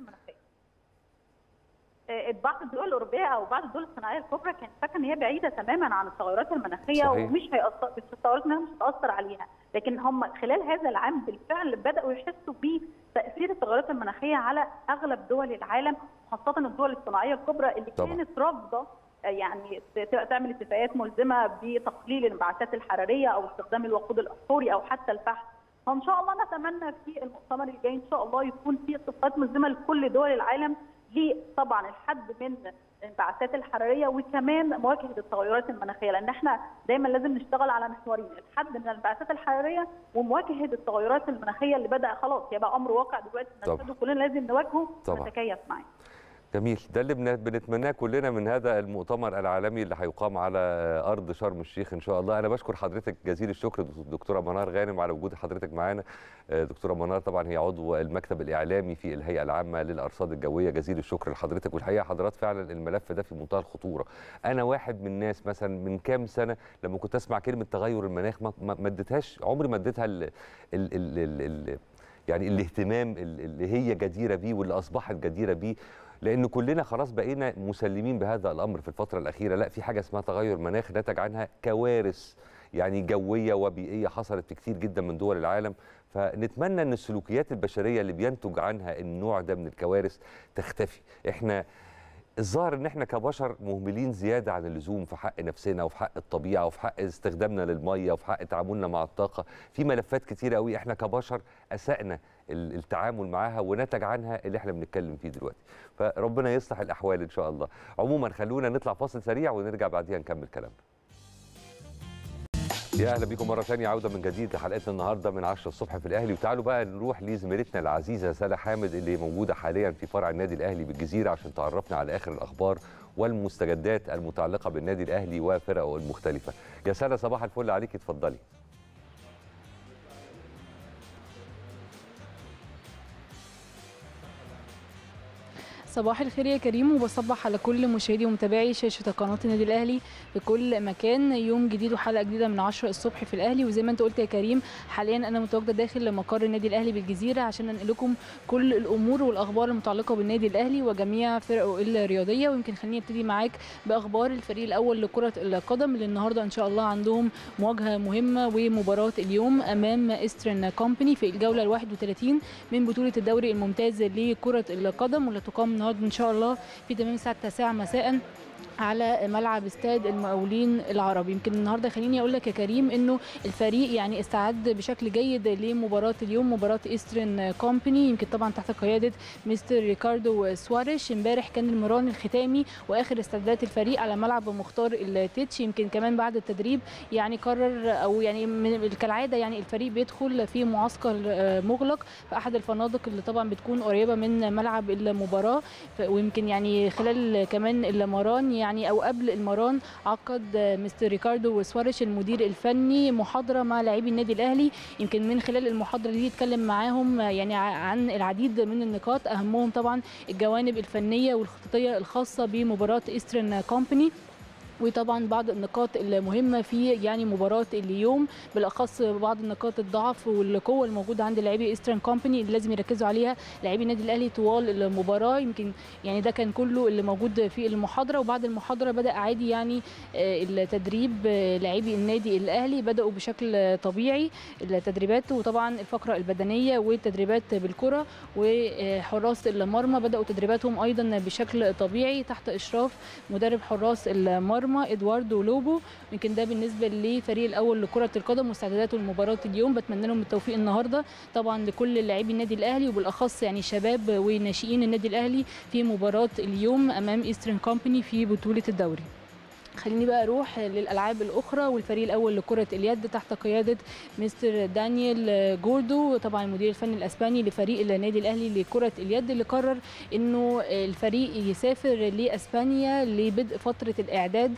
آه، بعض الدول الاوروبيه او بعض الدول الصناعيه الكبرى كانت فاكره ان هي بعيده تماما عن التغيرات المناخيه صحيح. ومش هيأثر بس التغيرات المناخيه مش هتاثر عليها لكن هم خلال هذا العام بالفعل بداوا يحسوا بتاثير التغيرات المناخيه على اغلب دول العالم خاصه الدول الصناعيه الكبرى اللي طبعا. كانت رافضه آه، يعني ت- تعمل اتفاقيات ملزمه بتقليل الانبعاثات الحراريه او استخدام الوقود الاحفوري او حتى الفحم فان شاء الله نتمنى في المؤتمر الجاي ان شاء الله يكون في اتفاقات ملزمه لكل دول العالم لطبعا الحد من الانبعاثات الحراريه وكمان مواجهه التغيرات المناخيه لان احنا دايما لازم نشتغل على محورين الحد من الانبعاثات الحراريه ومواجهه التغيرات المناخيه اللي بدا خلاص يبقى امر واقع دلوقتي طبعا. نشهده كلنا لازم نواجهه طبعا. ونتكيف معاه جميل ده اللي بن- بنتمناه كلنا من هذا المؤتمر العالمي اللي هيقام على ارض شرم الشيخ ان شاء الله انا بشكر حضرتك جزيل الشكر دكتوره منار غانم على وجود حضرتك معانا آه، دكتوره منار طبعا هي عضو المكتب الاعلامي في الهيئه العامه للارصاد الجويه جزيل الشكر لحضرتك والحقيقه حضرات فعلا الملف ده في منتهى الخطوره انا واحد من الناس مثلا من كام سنه لما كنت اسمع كلمه تغير المناخ ما ما ما اديتهاش عمري ما اديتها ال ال ال ال ال يعني الاهتمام ال- اللي هي جديره بيه واللي اصبحت جديره بيه لان كلنا خلاص بقينا مسلمين بهذا الامر في الفتره الاخيره لا في حاجه اسمها تغير مناخ نتج عنها كوارث يعني جويه وبيئيه حصلت في كتير جدا من دول العالم فنتمنى ان السلوكيات البشريه اللي بينتج عنها النوع ده من الكوارث تختفي احنا الظاهر ان احنا كبشر مهملين زياده عن اللزوم في حق نفسنا وفي حق الطبيعه وفي حق استخدامنا للميه وفي حق تعاملنا مع الطاقه في ملفات كتيره قوي احنا كبشر اسانا ال- التعامل معاها ونتج عنها اللي احنا بنتكلم فيه دلوقتي فربنا يصلح الاحوال ان شاء الله عموما خلونا نطلع فاصل سريع ونرجع بعديها نكمل كلامنا يا اهلا بيكم مره ثانيه عوده من جديد لحلقتنا النهارده من 10 الصبح في الاهلي وتعالوا بقى نروح لزميلتنا العزيزه سلا حامد اللي موجوده حاليا في فرع النادي الاهلي بالجزيره عشان تعرفنا على اخر الاخبار والمستجدات المتعلقه بالنادي الاهلي وفرقه المختلفه يا سلا صباح الفل عليكي اتفضلي صباح الخير يا كريم وبصبح على كل مشاهدي ومتابعي شاشة قناة النادي الأهلي في كل مكان يوم جديد وحلقة جديدة من 10 الصبح في الأهلي وزي ما أنت قلت يا كريم حاليا أنا متواجدة داخل مقر النادي الأهلي بالجزيرة عشان أنقل لكم كل الأمور والأخبار المتعلقة بالنادي الأهلي وجميع فرقه الرياضية ويمكن خليني أبتدي معاك بأخبار الفريق الأول لكرة القدم اللي النهاردة إن شاء الله عندهم مواجهة مهمة ومباراة اليوم أمام إسترن كومباني في الجولة ال 31 من بطولة الدوري الممتاز لكرة القدم واللي تقام النهارده ان شاء الله في تمام الساعه 9 مساء على ملعب استاد المقاولين العربي يمكن النهارده خليني اقول لك يا كريم انه الفريق يعني استعد بشكل جيد لمباراه اليوم مباراه ايسترن كومباني يمكن طبعا تحت قياده مستر ريكاردو سواريش امبارح كان المران الختامي واخر استعدادات الفريق على ملعب مختار التتش يمكن كمان بعد التدريب يعني قرر او يعني من كالعاده يعني الفريق بيدخل في معسكر آه، مغلق في احد الفنادق اللي طبعا بتكون قريبه من ملعب المباراه ف- ويمكن يعني خلال كمان المران يعني او قبل المران عقد مستر ريكاردو سواريش المدير الفني محاضره مع لاعبي النادي الاهلي يمكن من خلال المحاضره دي اتكلم معاهم يعني ع- عن العديد من النقاط اهمهم طبعا الجوانب الفنيه والخططيه الخاصه بمباراه ايسترن كومباني وطبعا بعض النقاط المهمه في يعني مباراه اليوم بالاخص بعض النقاط الضعف والقوه الموجوده عند لاعبي ايسترن كومباني اللي لازم يركزوا عليها لاعبي النادي الاهلي طوال المباراه يمكن يعني ده كان كله اللي موجود في المحاضره وبعد المحاضره بدا عادي يعني آه، التدريب آه، لاعبي النادي الاهلي بداوا بشكل آه، طبيعي التدريبات وطبعا الفقره البدنيه والتدريبات بالكره وحراس المرمى بداوا تدريباتهم ايضا بشكل طبيعي تحت اشراف مدرب حراس المرمى ادواردو لوبو يمكن ده بالنسبه للفريق الاول لكره القدم واستعداداته لمباراه اليوم بتمنى لهم التوفيق النهارده طبعا لكل لاعبي النادي الاهلي وبالاخص يعني شباب وناشئين النادي الاهلي في مباراه اليوم امام ايسترن كومباني في بطوله الدوري خليني بقى اروح للالعاب الاخرى والفريق الاول لكره اليد تحت قياده مستر دانيال جوردو طبعا المدير الفني الاسباني لفريق النادي الاهلي لكره اليد اللي قرر انه الفريق يسافر لاسبانيا لبدء فتره الاعداد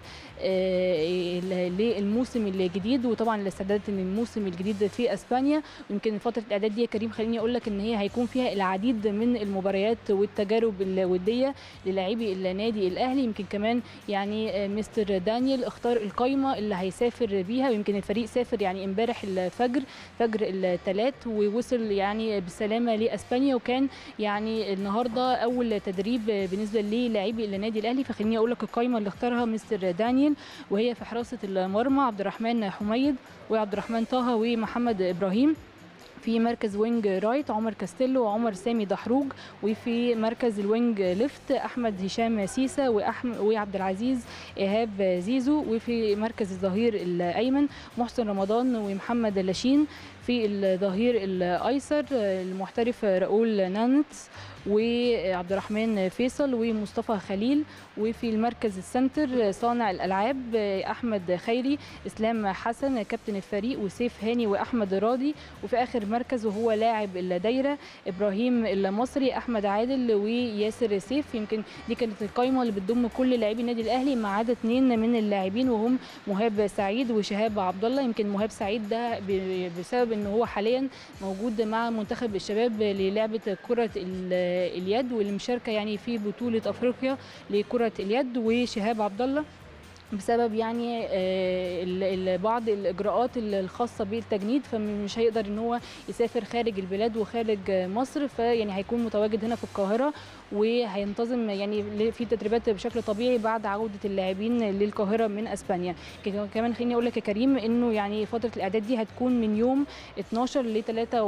آه، للموسم الجديد وطبعا الاستعدادات للموسم الجديد في اسبانيا ويمكن فتره الاعداد دي يا كريم خليني اقول لك ان هي هيكون فيها العديد من المباريات والتجارب الوديه للاعبي النادي الاهلي يمكن كمان يعني آه، مستر دانيال اختار القايمه اللي هيسافر بيها ويمكن الفريق سافر يعني امبارح الفجر فجر الثلاث ووصل يعني بالسلامه لاسبانيا وكان يعني النهارده اول تدريب بالنسبه للاعبي النادي الاهلي فخليني اقول لك القايمه اللي اختارها مستر دانيال وهي في حراسه المرمى عبد الرحمن حميد وعبد الرحمن طه ومحمد ابراهيم في مركز وينج رايت عمر كاستيلو وعمر سامي دحروج وفي مركز الوينج ليفت احمد هشام سيسا واحمد وعبد العزيز ايهاب زيزو وفي مركز الظهير الايمن محسن رمضان ومحمد لاشين في الظهير الايسر المحترف راؤول نانتس وعبد الرحمن فيصل ومصطفى خليل وفي المركز السنتر صانع الالعاب احمد خيري اسلام حسن كابتن الفريق وسيف هاني واحمد راضي وفي اخر مركز وهو لاعب الدايره ابراهيم المصري احمد عادل وياسر سيف يمكن دي كانت القائمه اللي بتضم كل لاعبي النادي الاهلي ما عدا اثنين من اللاعبين وهم مهاب سعيد وشهاب عبد الله يمكن مهاب سعيد ده ب- بسبب ان هو حاليا موجود مع منتخب الشباب للعبه كره ال- اليد والمشاركه يعني في بطوله افريقيا لكره اليد وشهاب عبد الله بسبب يعني آه، ال- ال- بعض الاجراءات الخاصه بالتجنيد فمش هيقدر ان هو يسافر خارج البلاد وخارج مصر فيعني هيكون متواجد هنا في القاهره وهينتظم يعني ل- في تدريبات بشكل طبيعي بعد عوده اللاعبين للقاهره من اسبانيا ك- كمان خليني اقول لك يا كريم انه يعني فتره الاعداد دي هتكون من يوم 12 ل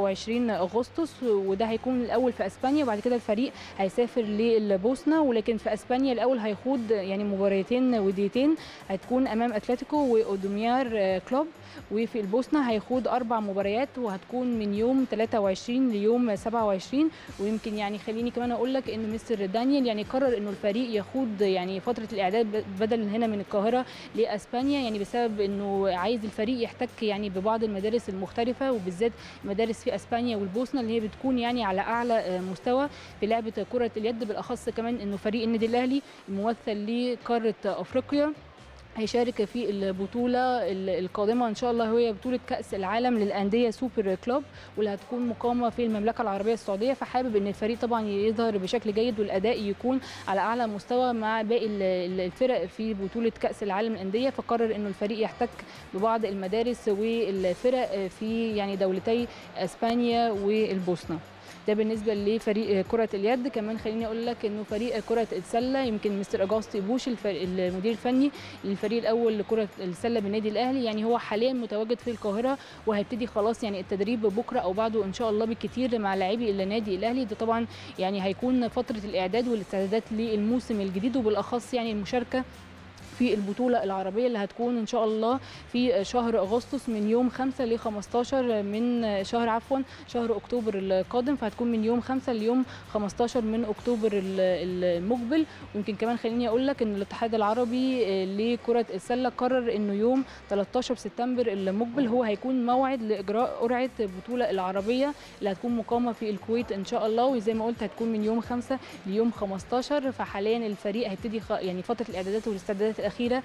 23 اغسطس وده هيكون الاول في اسبانيا وبعد كده الفريق هيسافر للبوسنه ولكن في اسبانيا الاول هيخوض يعني مباراتين وديتين هتكون امام اتلتيكو واودوميار آه، كلوب وفي البوسنه هيخوض اربع مباريات وهتكون من يوم 23 ليوم 27 ويمكن يعني خليني كمان اقول لك ان مستر دانيال يعني قرر انه الفريق يخوض يعني فتره الاعداد ب- بدل هنا من القاهره لاسبانيا يعني بسبب انه عايز الفريق يحتك يعني ببعض المدارس المختلفه وبالذات مدارس في اسبانيا والبوسنه اللي هي بتكون يعني على اعلى آه، مستوى في لعبه كره اليد بالاخص كمان انه فريق النادي الاهلي الممثل لقاره افريقيا هيشارك في البطولة ال- القادمة إن شاء الله وهي بطولة كأس العالم للأندية سوبر كلوب واللي هتكون مقامة في المملكة العربية السعودية فحابب إن الفريق طبعا يظهر بشكل جيد والأداء يكون على أعلى مستوى مع باقي ال- ال- الفرق في بطولة كأس العالم للأندية فقرر إنه الفريق يحتك ببعض المدارس والفرق في يعني دولتي أسبانيا والبوسنة ده بالنسبه لفريق كره اليد كمان خليني اقول لك انه فريق كره السله يمكن مستر اجاستي بوش الفريق المدير الفني للفريق الاول لكره السله بالنادي الاهلي يعني هو حاليا متواجد في القاهره وهيبتدي خلاص يعني التدريب بكره او بعده ان شاء الله بالكثير مع لاعبي النادي الاهلي ده طبعا يعني هيكون فتره الاعداد والاستعدادات للموسم الجديد وبالاخص يعني المشاركه في البطولة العربية اللي هتكون إن شاء الله في شهر أغسطس من يوم 5 ل 15 من شهر عفوا شهر أكتوبر القادم فهتكون من يوم 5 ليوم 15 من أكتوبر ال- المقبل ويمكن كمان خليني أقول لك إن الاتحاد العربي لكرة السلة قرر إنه يوم 13 سبتمبر المقبل هو هيكون موعد لإجراء قرعة البطولة العربية اللي هتكون مقامة في الكويت إن شاء الله وزي ما قلت هتكون من يوم 5 ليوم 15 فحاليا الفريق هيبتدي خ- يعني فترة الإعدادات والاستعدادات الأخيرة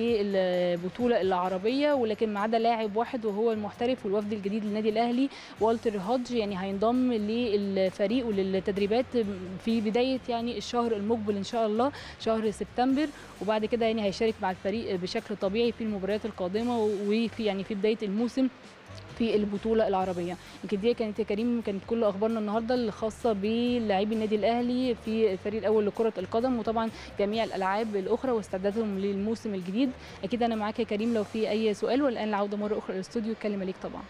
للبطولة العربية ولكن ما عدا لاعب واحد وهو المحترف والوفد الجديد للنادي الأهلي والتر هودج يعني هينضم للفريق وللتدريبات في بداية يعني الشهر المقبل إن شاء الله شهر سبتمبر وبعد كده يعني هيشارك مع الفريق بشكل طبيعي في المباريات القادمة وفي يعني في بداية الموسم في البطولة العربية يمكن دي كانت يا كريم كانت كل أخبارنا النهاردة الخاصة بلاعبي النادي الأهلي في الفريق الأول لكرة القدم وطبعا جميع الألعاب الأخرى واستعدادهم للموسم الجديد أكيد أنا معاك يا كريم لو في أي سؤال والآن العودة مرة أخرى للاستوديو الكلمة ليك طبعا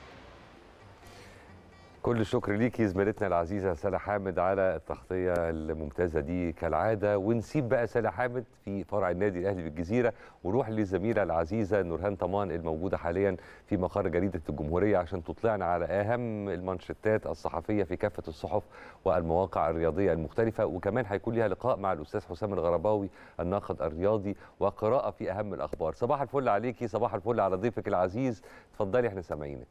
كل الشكر ليكي زميلتنا العزيزه سلا حامد على التغطيه الممتازه دي كالعاده ونسيب بقى سلا حامد في فرع النادي الاهلي بالجزيره ونروح للزميله العزيزه نورهان طمان الموجوده حاليا في مقر جريده الجمهوريه عشان تطلعنا على اهم المانشيتات الصحفيه في كافه الصحف والمواقع الرياضيه المختلفه وكمان هيكون ليها لقاء مع الاستاذ حسام الغرباوي الناقد الرياضي وقراءه في اهم الاخبار صباح الفل عليكي صباح الفل على ضيفك العزيز اتفضلي احنا سامعينك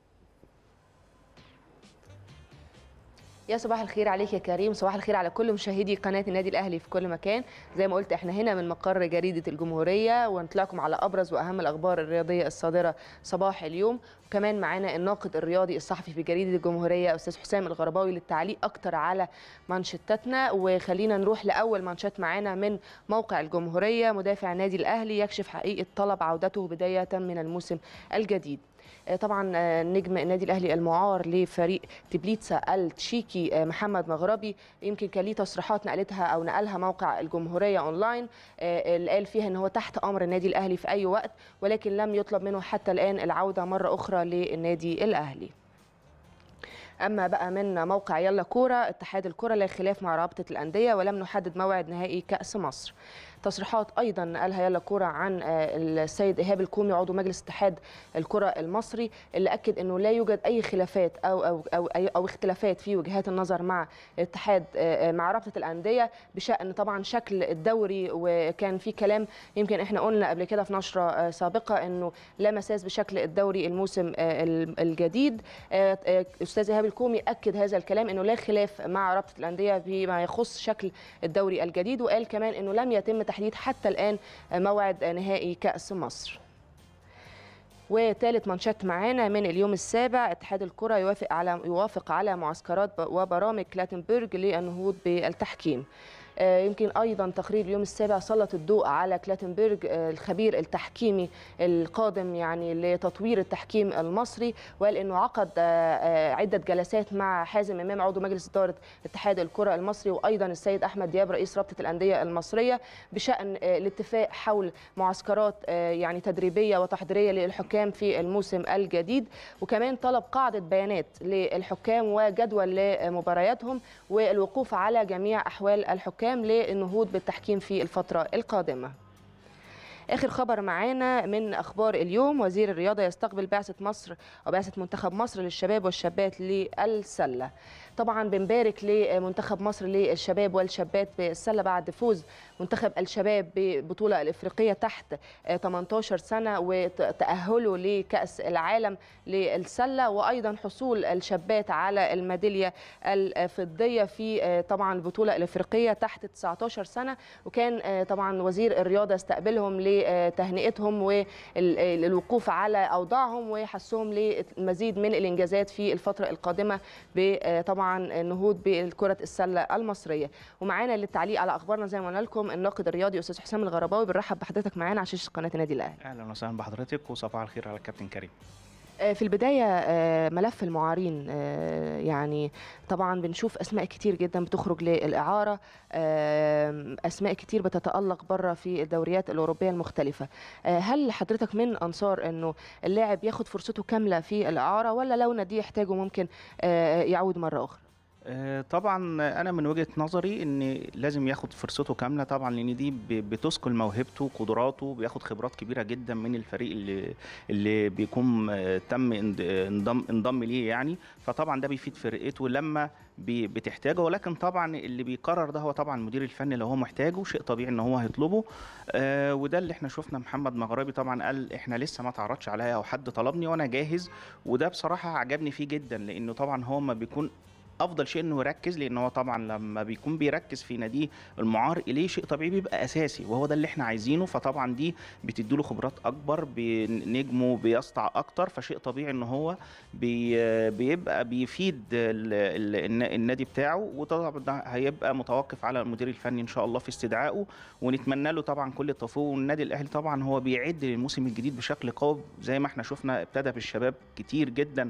يا صباح الخير عليك يا كريم صباح الخير على كل مشاهدي قناة النادي الأهلي في كل مكان زي ما قلت احنا هنا من مقر جريدة الجمهورية ونطلعكم على أبرز وأهم الأخبار الرياضية الصادرة صباح اليوم وكمان معانا الناقد الرياضي الصحفي في جريدة الجمهورية أستاذ حسام الغرباوي للتعليق أكتر على مانشيتاتنا وخلينا نروح لأول مانشات معانا من موقع الجمهورية مدافع النادي الأهلي يكشف حقيقة طلب عودته بداية من الموسم الجديد آه، طبعا آه، نجم النادي الاهلي المعار لفريق تبليتسا التشيكي آه، محمد مغربي يمكن كان ليه تصريحات نقلتها او نقلها موقع الجمهوريه اونلاين آه، اللي قال فيها ان هو تحت امر النادي الاهلي في اي وقت ولكن لم يطلب منه حتى الان العوده مره اخرى للنادي الاهلي اما بقى من موقع يلا كوره اتحاد الكره لا خلاف مع رابطه الانديه ولم نحدد موعد نهائي كاس مصر تصريحات ايضا قالها يلا كوره عن السيد ايهاب الكومي عضو مجلس اتحاد الكره المصري اللي اكد انه لا يوجد اي خلافات او او او, أو اختلافات في وجهات النظر مع الاتحاد مع رابطه الانديه بشان طبعا شكل الدوري وكان في كلام يمكن احنا قلنا قبل كده في نشره سابقه انه لا مساس بشكل الدوري الموسم الجديد استاذ ايهاب الكومي اكد هذا الكلام انه لا خلاف مع رابطه الانديه فيما يخص شكل الدوري الجديد وقال كمان انه لم يتم تحديد حتى الان موعد نهائي كاس مصر وثالث مانشات معانا من اليوم السابع اتحاد الكره يوافق على يوافق على معسكرات وبرامج كلاتنبرج للنهوض بالتحكيم يمكن ايضا تقرير اليوم السابع سلط الضوء على كلاتنبرج الخبير التحكيمي القادم يعني لتطوير التحكيم المصري وقال انه عقد عده جلسات مع حازم امام عضو مجلس اداره اتحاد الكره المصري وايضا السيد احمد دياب رئيس رابطه الانديه المصريه بشان الاتفاق حول معسكرات يعني تدريبيه وتحضيريه للحكام في الموسم الجديد وكمان طلب قاعده بيانات للحكام وجدول لمبارياتهم والوقوف على جميع احوال الحكام الحكام للنهوض بالتحكيم في الفترة القادمة اخر خبر معانا من اخبار اليوم وزير الرياضه يستقبل بعثه مصر او بعثه منتخب مصر للشباب والشابات للسله طبعا بنبارك لمنتخب مصر للشباب والشابات بالسله بعد فوز منتخب الشباب ببطوله الافريقيه تحت 18 سنه وتاهله لكاس العالم للسله وايضا حصول الشابات على الميداليه الفضيه في طبعا البطوله الافريقيه تحت 19 سنه وكان طبعا وزير الرياضه استقبلهم لتهنئتهم والوقوف على اوضاعهم وحثهم للمزيد من الانجازات في الفتره القادمه طبعا النهوض بكره السله المصريه ومعانا للتعليق على اخبارنا زي ما قلنا لكم الناقد الرياضي استاذ حسام الغرباوي بنرحب بحضرتك معانا على شاشه قناه النادي الاهلي اهلا وسهلا بحضرتك وصباح الخير على الكابتن كريم في البداية ملف المعارين يعني طبعا بنشوف أسماء كتير جدا بتخرج للإعارة أسماء كتير بتتألق بره في الدوريات الأوروبية المختلفة هل حضرتك من أنصار أنه اللاعب ياخد فرصته كاملة في الإعارة ولا لو نادي يحتاجه ممكن يعود مرة أخرى؟ طبعا انا من وجهه نظري ان لازم ياخد فرصته كامله طبعا لان دي بتثقل موهبته قدراته بياخد خبرات كبيره جدا من الفريق اللي اللي بيكون تم انضم انضم ليه يعني فطبعا ده بيفيد فرقته لما بتحتاجه ولكن طبعا اللي بيقرر ده هو طبعا المدير الفني لو هو محتاجه شيء طبيعي ان هو هيطلبه آه وده اللي احنا شفنا محمد مغربي طبعا قال احنا لسه ما تعرضش عليا او حد طلبني وانا جاهز وده بصراحه عجبني فيه جدا لانه طبعا هو ما بيكون افضل شيء انه يركز لان هو طبعا لما بيكون بيركز في ناديه المعار اليه شيء طبيعي بيبقى اساسي وهو ده اللي احنا عايزينه فطبعا دي بتديله خبرات اكبر نجمه بيسطع اكتر فشيء طبيعي ان هو بي بيبقى بيفيد النادي بتاعه وطبعا ده هيبقى متوقف على المدير الفني ان شاء الله في استدعائه ونتمنى له طبعا كل التوفيق والنادي الاهلي طبعا هو بيعد للموسم الجديد بشكل قوي زي ما احنا شفنا ابتدى بالشباب كتير جدا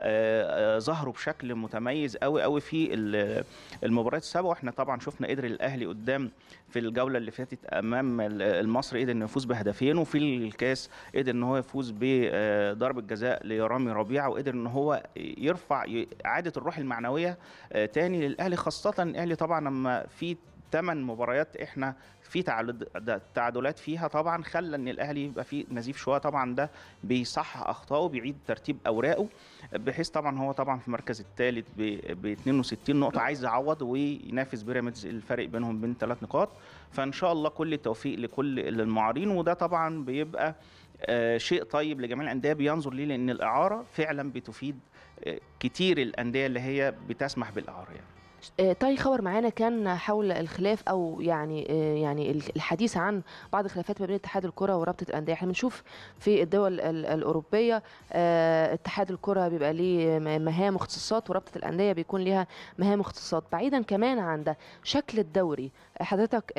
ظهروا بشكل متميز قوي قوي في المباريات السابقه واحنا طبعا شفنا قدر الاهلي قدام في الجوله اللي فاتت امام المصري قدر انه يفوز بهدفين وفي الكاس قدر ان هو يفوز بضربه جزاء لرامي ربيعه وقدر ان هو يرفع اعاده الروح المعنويه تاني للاهلي خاصه الاهلي طبعا لما في ثمان مباريات احنا في تعادلات فيها طبعا خلى ان الاهلي يبقى فيه نزيف شويه طبعا ده بيصحح اخطائه بيعيد ترتيب اوراقه بحيث طبعا هو طبعا في المركز الثالث ب 62 نقطه عايز يعوض وينافس بيراميدز الفرق بينهم بين ثلاث نقاط فان شاء الله كل التوفيق لكل المعارين وده طبعا بيبقى آه شيء طيب لجميع الانديه بينظر ليه لان الاعاره فعلا بتفيد آه كتير الانديه اللي هي بتسمح بالاعاره يعني. طيب خبر معانا كان حول الخلاف او يعني يعني الحديث عن بعض الخلافات ما بين اتحاد الكره ورابطه الانديه احنا بنشوف في الدول الاوروبيه اتحاد الكره بيبقى ليه مهام واختصاصات ورابطه الانديه بيكون ليها مهام واختصاصات بعيدا كمان عن ده شكل الدوري حضرتك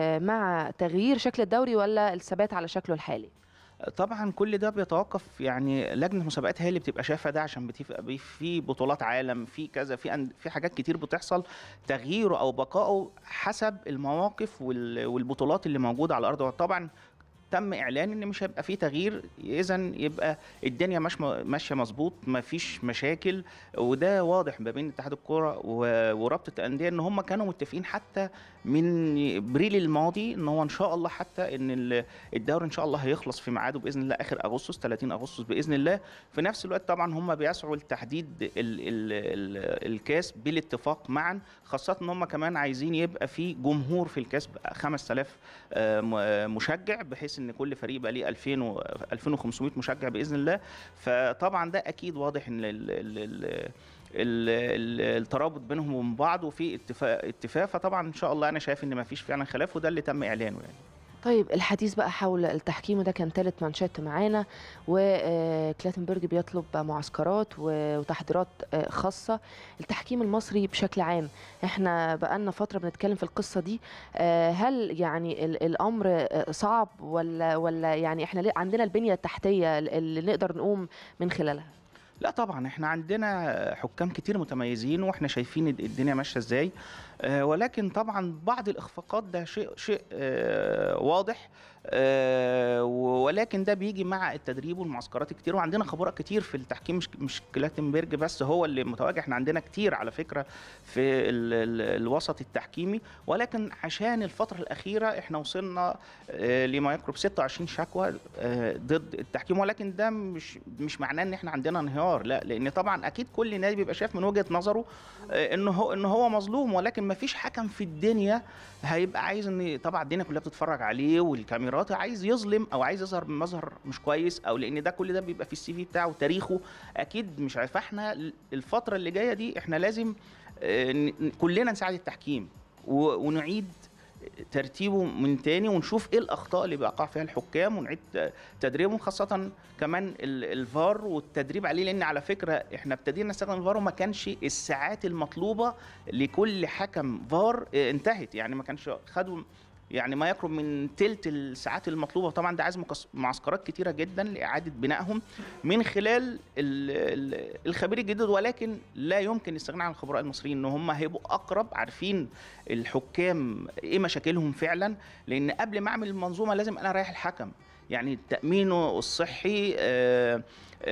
مع تغيير شكل الدوري ولا الثبات على شكله الحالي طبعا كل ده بيتوقف يعني لجنه المسابقات هي اللي بتبقى شايفه ده عشان بتبقى في بطولات عالم في كذا في في حاجات كتير بتحصل تغييره او بقائه حسب المواقف والبطولات اللي موجوده على الارض طبعا تم اعلان ان مش هيبقى فيه تغيير اذا يبقى الدنيا مش ماشيه مظبوط ما فيش مشاكل وده واضح ما بين اتحاد الكوره و- ورابطه الانديه ان هم كانوا متفقين حتى من ابريل الماضي ان هو ان شاء الله حتى ان ال- الدوري ان شاء الله هيخلص في ميعاده باذن الله اخر اغسطس 30 اغسطس باذن الله في نفس الوقت طبعا هم بيسعوا لتحديد ال ال ال الكاس بالاتفاق معا خاصه ان هم كمان عايزين يبقى في جمهور في الكاس بقى 5000 آه، م- آه، مشجع بحيث ان كل فريق يبقى ليه 2000 و 2500 مشجع باذن الله فطبعا ده اكيد واضح ان ال ال ال ال- ال- الترابط بينهم وبين بعض وفي اتفاق اتفاق فطبعا ان شاء الله انا شايف ان ما فيش فعلا خلاف وده اللي تم اعلانه يعني طيب الحديث بقى حول التحكيم وده كان ثالث مانشيت معانا وكلاتنبرج بيطلب معسكرات و- وتحضيرات آه، خاصة التحكيم المصري بشكل عام احنا بقالنا فترة بنتكلم في القصة دي آه، هل يعني ال- الأمر آه، صعب ولا ولا يعني احنا ليه- عندنا البنية التحتية اللي نقدر نقوم من خلالها لا طبعا احنا عندنا حكام كتير متميزين واحنا شايفين الد- الدنيا ماشيه ازاي آه، ولكن طبعا بعض الاخفاقات ده شيء شيء آه، واضح آه، ولكن ده بيجي مع التدريب والمعسكرات كتير وعندنا خبراء كتير في التحكيم مش مش كلاتنبرج بس هو اللي متواجد احنا عندنا كتير على فكره في ال ال الوسط التحكيمي ولكن عشان الفتره الاخيره احنا وصلنا آه، لما يقرب 26 شكوى آه، ضد التحكيم ولكن ده مش مش معناه ان احنا عندنا انهيار لا لان طبعا اكيد كل نادي بيبقى شايف من وجهه نظره آه، ان هو ان هو مظلوم ولكن ما فيش حكم في الدنيا هيبقى عايز ان طبعا الدنيا كلها بتتفرج عليه والكاميرات عايز يظلم او عايز يظهر بمظهر مش كويس او لان ده كل ده بيبقى في السي في بتاعه وتاريخه اكيد مش عارف احنا الفتره اللي جايه دي احنا لازم آه، ن- ن- كلنا نساعد التحكيم و- ونعيد ترتيبه من تاني ونشوف ايه الاخطاء اللي بيقع فيها الحكام ونعيد تدريبهم خاصه كمان ال- الفار والتدريب عليه لان على فكره احنا ابتدينا نستخدم الفار وما كانش الساعات المطلوبه لكل حكم فار اه، انتهت يعني ما كانش خدوا يعني ما يقرب من تلت الساعات المطلوبه طبعا ده عايز مكس- معسكرات كتيره جدا لاعاده بنائهم من خلال ال- ال- الخبير الجديد ولكن لا يمكن الاستغناء عن الخبراء المصريين ان هم هيبقوا اقرب عارفين الحكام ايه مشاكلهم فعلا لان قبل ما اعمل المنظومه لازم انا رايح الحكم يعني تامينه الصحي آه،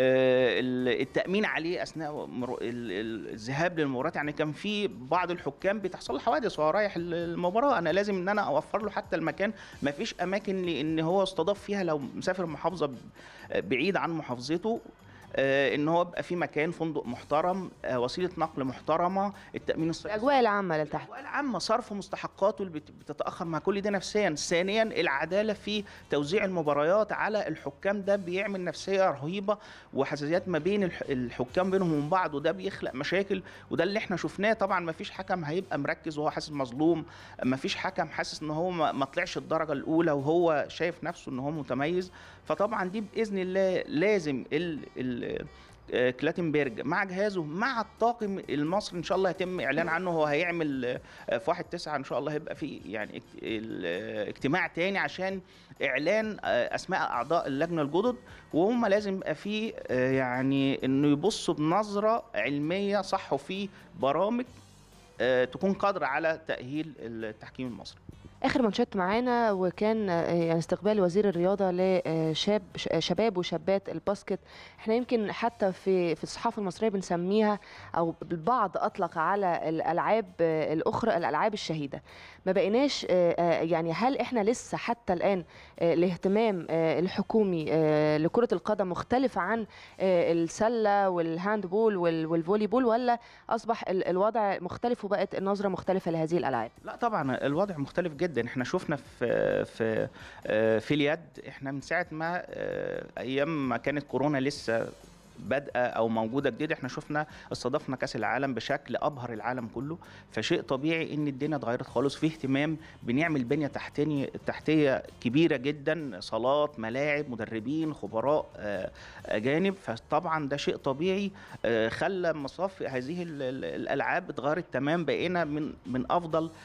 آه، ال- التامين عليه اثناء مرو- ال- ال- الذهاب للمباراه يعني كان في بعض الحكام بتحصل له حوادث وهو رايح ال- المباراه انا لازم ان انا اوفر له حتى المكان ما فيش اماكن لان هو استضاف فيها لو مسافر محافظه ب- بعيد عن محافظته آه، ان هو يبقى في مكان فندق محترم آه، وسيله نقل محترمه التامين الصحي الاجواء العامه للتحكيم الأجواء العامة صرف مستحقاته اللي بت- بتتأخر مع كل ده نفسيا ثانيا العدالة في توزيع المباريات على الحكام ده بيعمل نفسية رهيبة وحساسيات ما بين الح- الحكام بينهم وبين بعض وده بيخلق مشاكل وده اللي احنا شفناه طبعا ما فيش حكم هيبقى مركز وهو حاسس مظلوم ما فيش حكم حاسس ان هو ما ما طلعش الدرجة الأولى وهو شايف نفسه ان هو متميز فطبعا دي بإذن الله لازم ال ال آه، كلاتنبرج مع جهازه مع الطاقم المصري ان شاء الله يتم اعلان عنه هو هيعمل آه، في 1 9 ان شاء الله هيبقى في يعني اجت- ال- آه، اجتماع تاني عشان اعلان آه، اسماء اعضاء اللجنه الجدد وهم لازم يبقى في آه، يعني انه يبصوا بنظره علميه صح وفي برامج آه، تكون قادره على تاهيل التحكيم المصري اخر مانشيت معانا وكان آه، يعني استقبال وزير الرياضه لشاب شباب وشابات الباسكت احنا يمكن حتى في في الصحافه المصريه بنسميها او البعض اطلق على الالعاب آه، الاخرى الالعاب الشهيده ما بقيناش آه، آه، يعني هل احنا لسه حتى الان آه، الاهتمام آه، الحكومي آه، لكره القدم مختلف عن آه، السله والهاندبول وال- والفوليبول ولا اصبح ال- الوضع مختلف وبقت النظره مختلفه لهذه الالعاب لا طبعا الوضع مختلف جدا احنا شفنا في في آه، في اليد احنا من ساعه ما آه، ايام ما كانت كورونا لسه بادئه او موجوده جديد احنا شفنا استضفنا كاس العالم بشكل ابهر العالم كله فشيء طبيعي ان الدنيا اتغيرت خالص في اهتمام بنعمل بنيه تحتيه تحتيه كبيره جدا صالات ملاعب مدربين خبراء آه، اجانب فطبعا ده شيء طبيعي آه، خلى مصاف هذه ال- ال- الالعاب اتغيرت تمام بقينا من من افضل ال-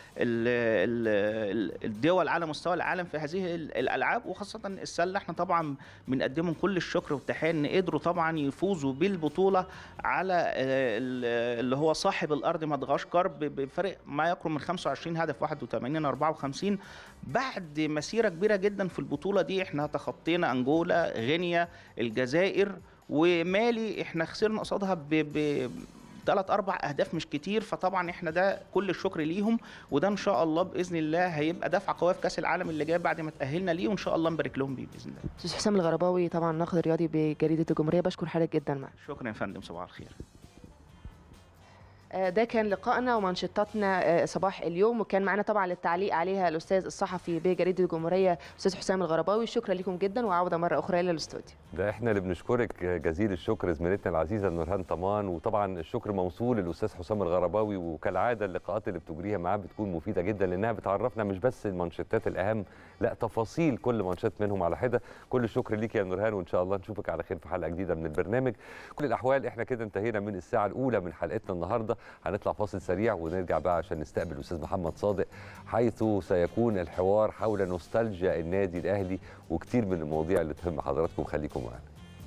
ال- الدول على مستوى العالم في هذه ال- الالعاب وخاصه السله احنا طبعا بنقدمهم كل الشكر والتحيه ان قدروا طبعا يفوزوا فوزه بالبطوله على آه، ال- اللي هو صاحب الارض مدغشقر ب- بفرق ما يقرب من 25 هدف 81 54 بعد مسيره كبيره جدا في البطوله دي احنا تخطينا انجولا غينيا الجزائر ومالي احنا خسرنا قصادها ب, ب ثلاث اربع اهداف مش كتير فطبعا احنا ده كل الشكر ليهم وده ان شاء الله باذن الله هيبقى دفعه قويه في كاس العالم اللي جاي بعد ما تاهلنا ليه وان شاء الله نبارك لهم بيه باذن الله استاذ حسام الغرباوي طبعا ناقد رياضي بجريده الجمهوريه بشكر حضرتك جدا معك شكرا يا فندم صباح الخير آه، ده كان لقائنا ومنشطاتنا آه، صباح اليوم وكان معنا طبعا للتعليق عليها الاستاذ الصحفي بجريده الجمهوريه استاذ حسام الغرباوي شكرا لكم جدا وعوده مره اخرى الى الاستوديو ده احنا اللي بنشكرك جزيل الشكر زميلتنا العزيزه نورهان طمان وطبعا الشكر موصول للاستاذ حسام الغرباوي وكالعاده اللقاءات اللي بتجريها معاه بتكون مفيده جدا لانها بتعرفنا مش بس المانشيتات الاهم لا تفاصيل كل مانشيت منهم على حده كل الشكر ليك يا نورهان وان شاء الله نشوفك على خير في حلقه جديده من البرنامج كل الاحوال احنا كده انتهينا من الساعه الاولى من حلقتنا النهارده هنطلع فاصل سريع ونرجع بقى عشان نستقبل الاستاذ محمد صادق حيث سيكون الحوار حول نوستالجيا النادي الاهلي وكتير من المواضيع اللي تهم حضراتكم خليكم معانا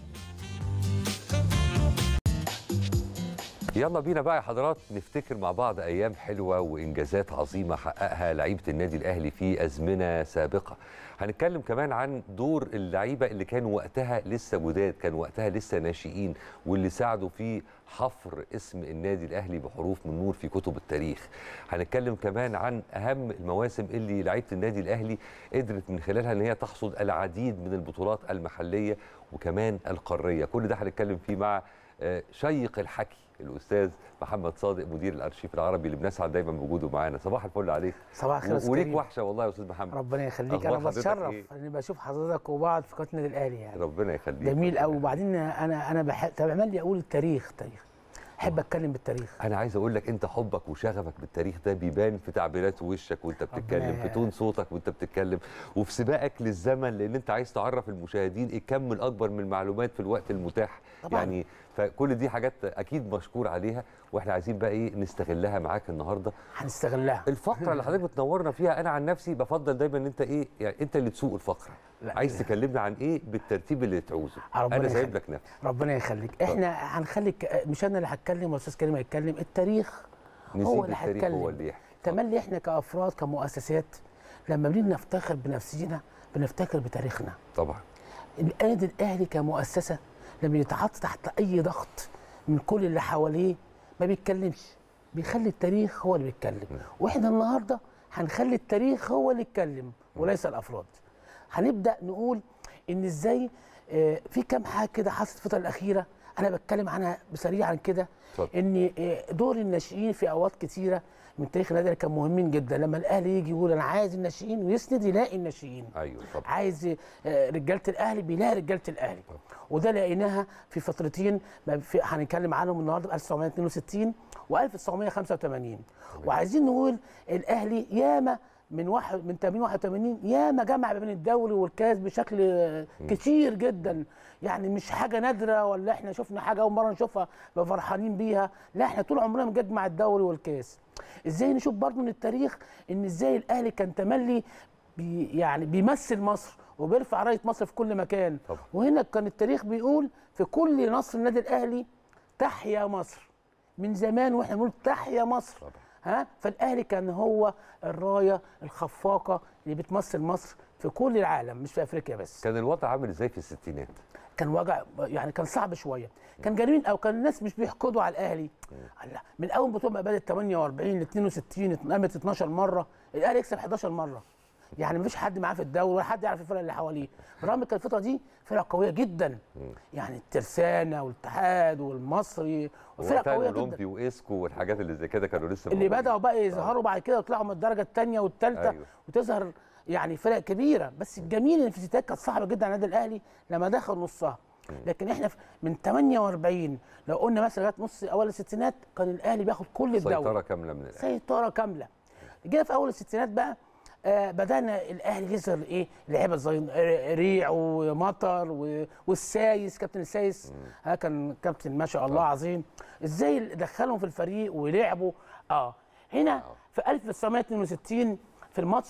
يلا بينا بقى يا حضرات نفتكر مع بعض ايام حلوه وانجازات عظيمه حققها لعيبه النادي الاهلي في ازمنه سابقه هنتكلم كمان عن دور اللعيبه اللي كانوا وقتها لسه جداد كانوا وقتها لسه ناشئين واللي ساعدوا في حفر اسم النادي الاهلي بحروف من نور في كتب التاريخ هنتكلم كمان عن اهم المواسم اللي لعيبه النادي الاهلي قدرت من خلالها ان هي تحصد العديد من البطولات المحليه وكمان القاريه كل ده هنتكلم فيه مع آه، شيق الحكي الاستاذ محمد صادق مدير الارشيف العربي اللي بنسعد دايما بوجوده معانا صباح الفل عليك صباح الخير يا أستاذ وليك كريم. وحشه والله يا استاذ محمد ربنا يخليك أخبار انا حضرتك بتشرف إيه؟ اني بشوف حضرتك وبعض في قناه النادي الاهلي يعني ربنا يخليك جميل قوي ربنا وبعدين انا انا بحب طب اعمل لي اقول التاريخ تاريخ احب اتكلم بالتاريخ انا عايز اقول لك انت حبك وشغفك بالتاريخ ده بيبان في تعبيرات وشك وانت بتتكلم ربنا- في تون صوتك وانت بتتكلم وفي سباقك للزمن لان انت عايز تعرف المشاهدين الكم الاكبر من المعلومات في الوقت المتاح طبعاً. يعني فكل دي حاجات اكيد مشكور عليها واحنا عايزين بقى ايه نستغلها معاك النهارده هنستغلها الفقره اللي حضرتك بتنورنا فيها انا عن نفسي بفضل دايما ان انت ايه يعني انت اللي تسوق الفقره لا، عايز لا. تكلمنا عن ايه بالترتيب اللي تعوزه ربنا انا سايب يخليك. لك نفسي ربنا يخليك احنا هنخلي ك- مش انا اللي هتكلم واستاذ كريم هيتكلم التاريخ نسيب هو اللي التاريخ هو هيتكلم اللي يحكي تملي احنا كافراد كمؤسسات لما بنيجي نفتخر بنفسنا بنفتخر بتاريخنا طبعا النادي الاهلي كمؤسسه لما يتحط تحت اي ضغط من كل اللي حواليه ما بيتكلمش بيخلي التاريخ هو اللي بيتكلم واحنا النهارده هنخلي التاريخ هو اللي يتكلم وليس الافراد هنبدا نقول ان ازاي آه، في كام حاجه كده حصلت الفتره الاخيره انا بتكلم عنها بسريعا كده اتفضل. ان آه، دور الناشئين في اوقات كتيره من تاريخ النادي الأهلي كان مهمين جدا لما الاهلي يجي يقول انا عايز الناشئين ويسند يلاقي الناشئين ايوه طبعا عايز آه، رجاله الاهلي بيلاقي رجاله الاهلي وده لقيناها في فترتين ما في- هنتكلم عنهم النهارده 1962 و1985 وعايزين نقول الاهلي ياما من واحد من 80 81 ياما جمع بين الدوري والكاس بشكل آه، كتير جدا يعني مش حاجه نادره ولا احنا شفنا حاجه اول مره نشوفها نبقى فرحانين بيها لا احنا طول عمرنا بنجمع الدوري والكاس ازاي نشوف برضو من التاريخ ان ازاي الاهلي كان تملي بي يعني بيمثل مصر وبيرفع رايه مصر في كل مكان طبعا. وهنا كان التاريخ بيقول في كل نصر النادي الاهلي تحيا مصر من زمان واحنا بنقول تحيا مصر طبعا. ها فالاهلي كان هو الرايه الخفاقه اللي بتمثل مصر في كل العالم مش في افريقيا بس كان الوضع عامل ازاي في الستينات كان وجع يعني كان صعب شويه كان جميل او كان الناس مش بيحقدوا على الاهلي لا من اول بطوله ما بدات 48 ل 62 اتقامت 12 مره الاهلي يكسب 11 مره يعني مفيش حد معاه في الدوري ولا حد يعرف الفرق اللي حواليه رغم كان الفتره دي فرق قويه جدا يعني الترسانه والاتحاد والمصري فرق وقتها قويه الاولمبي جدا واسكو والحاجات اللي زي كده كانوا لسه اللي موجودين. بداوا بقى يظهروا بعد كده ويطلعوا من الدرجه الثانيه والثالثه أيوة. وتظهر يعني فرق كبيره بس الجميل ان الفتات كانت صعبه جدا على النادي الاهلي لما دخل نصها لكن احنا في- من 48 لو قلنا مثلا لغايه نص اول الستينات كان الاهلي بياخد كل الدوري سيطره كامله من الاهلي سيطره كامله جينا في اول الستينات بقى آه بدانا الاهلي يظهر ايه لعيبه زي ريع ومطر و- والسايس كابتن السايس ها كان كابتن ما شاء الله عظيم ازاي دخلهم في الفريق ولعبوا اه هنا في 1962 في الماتش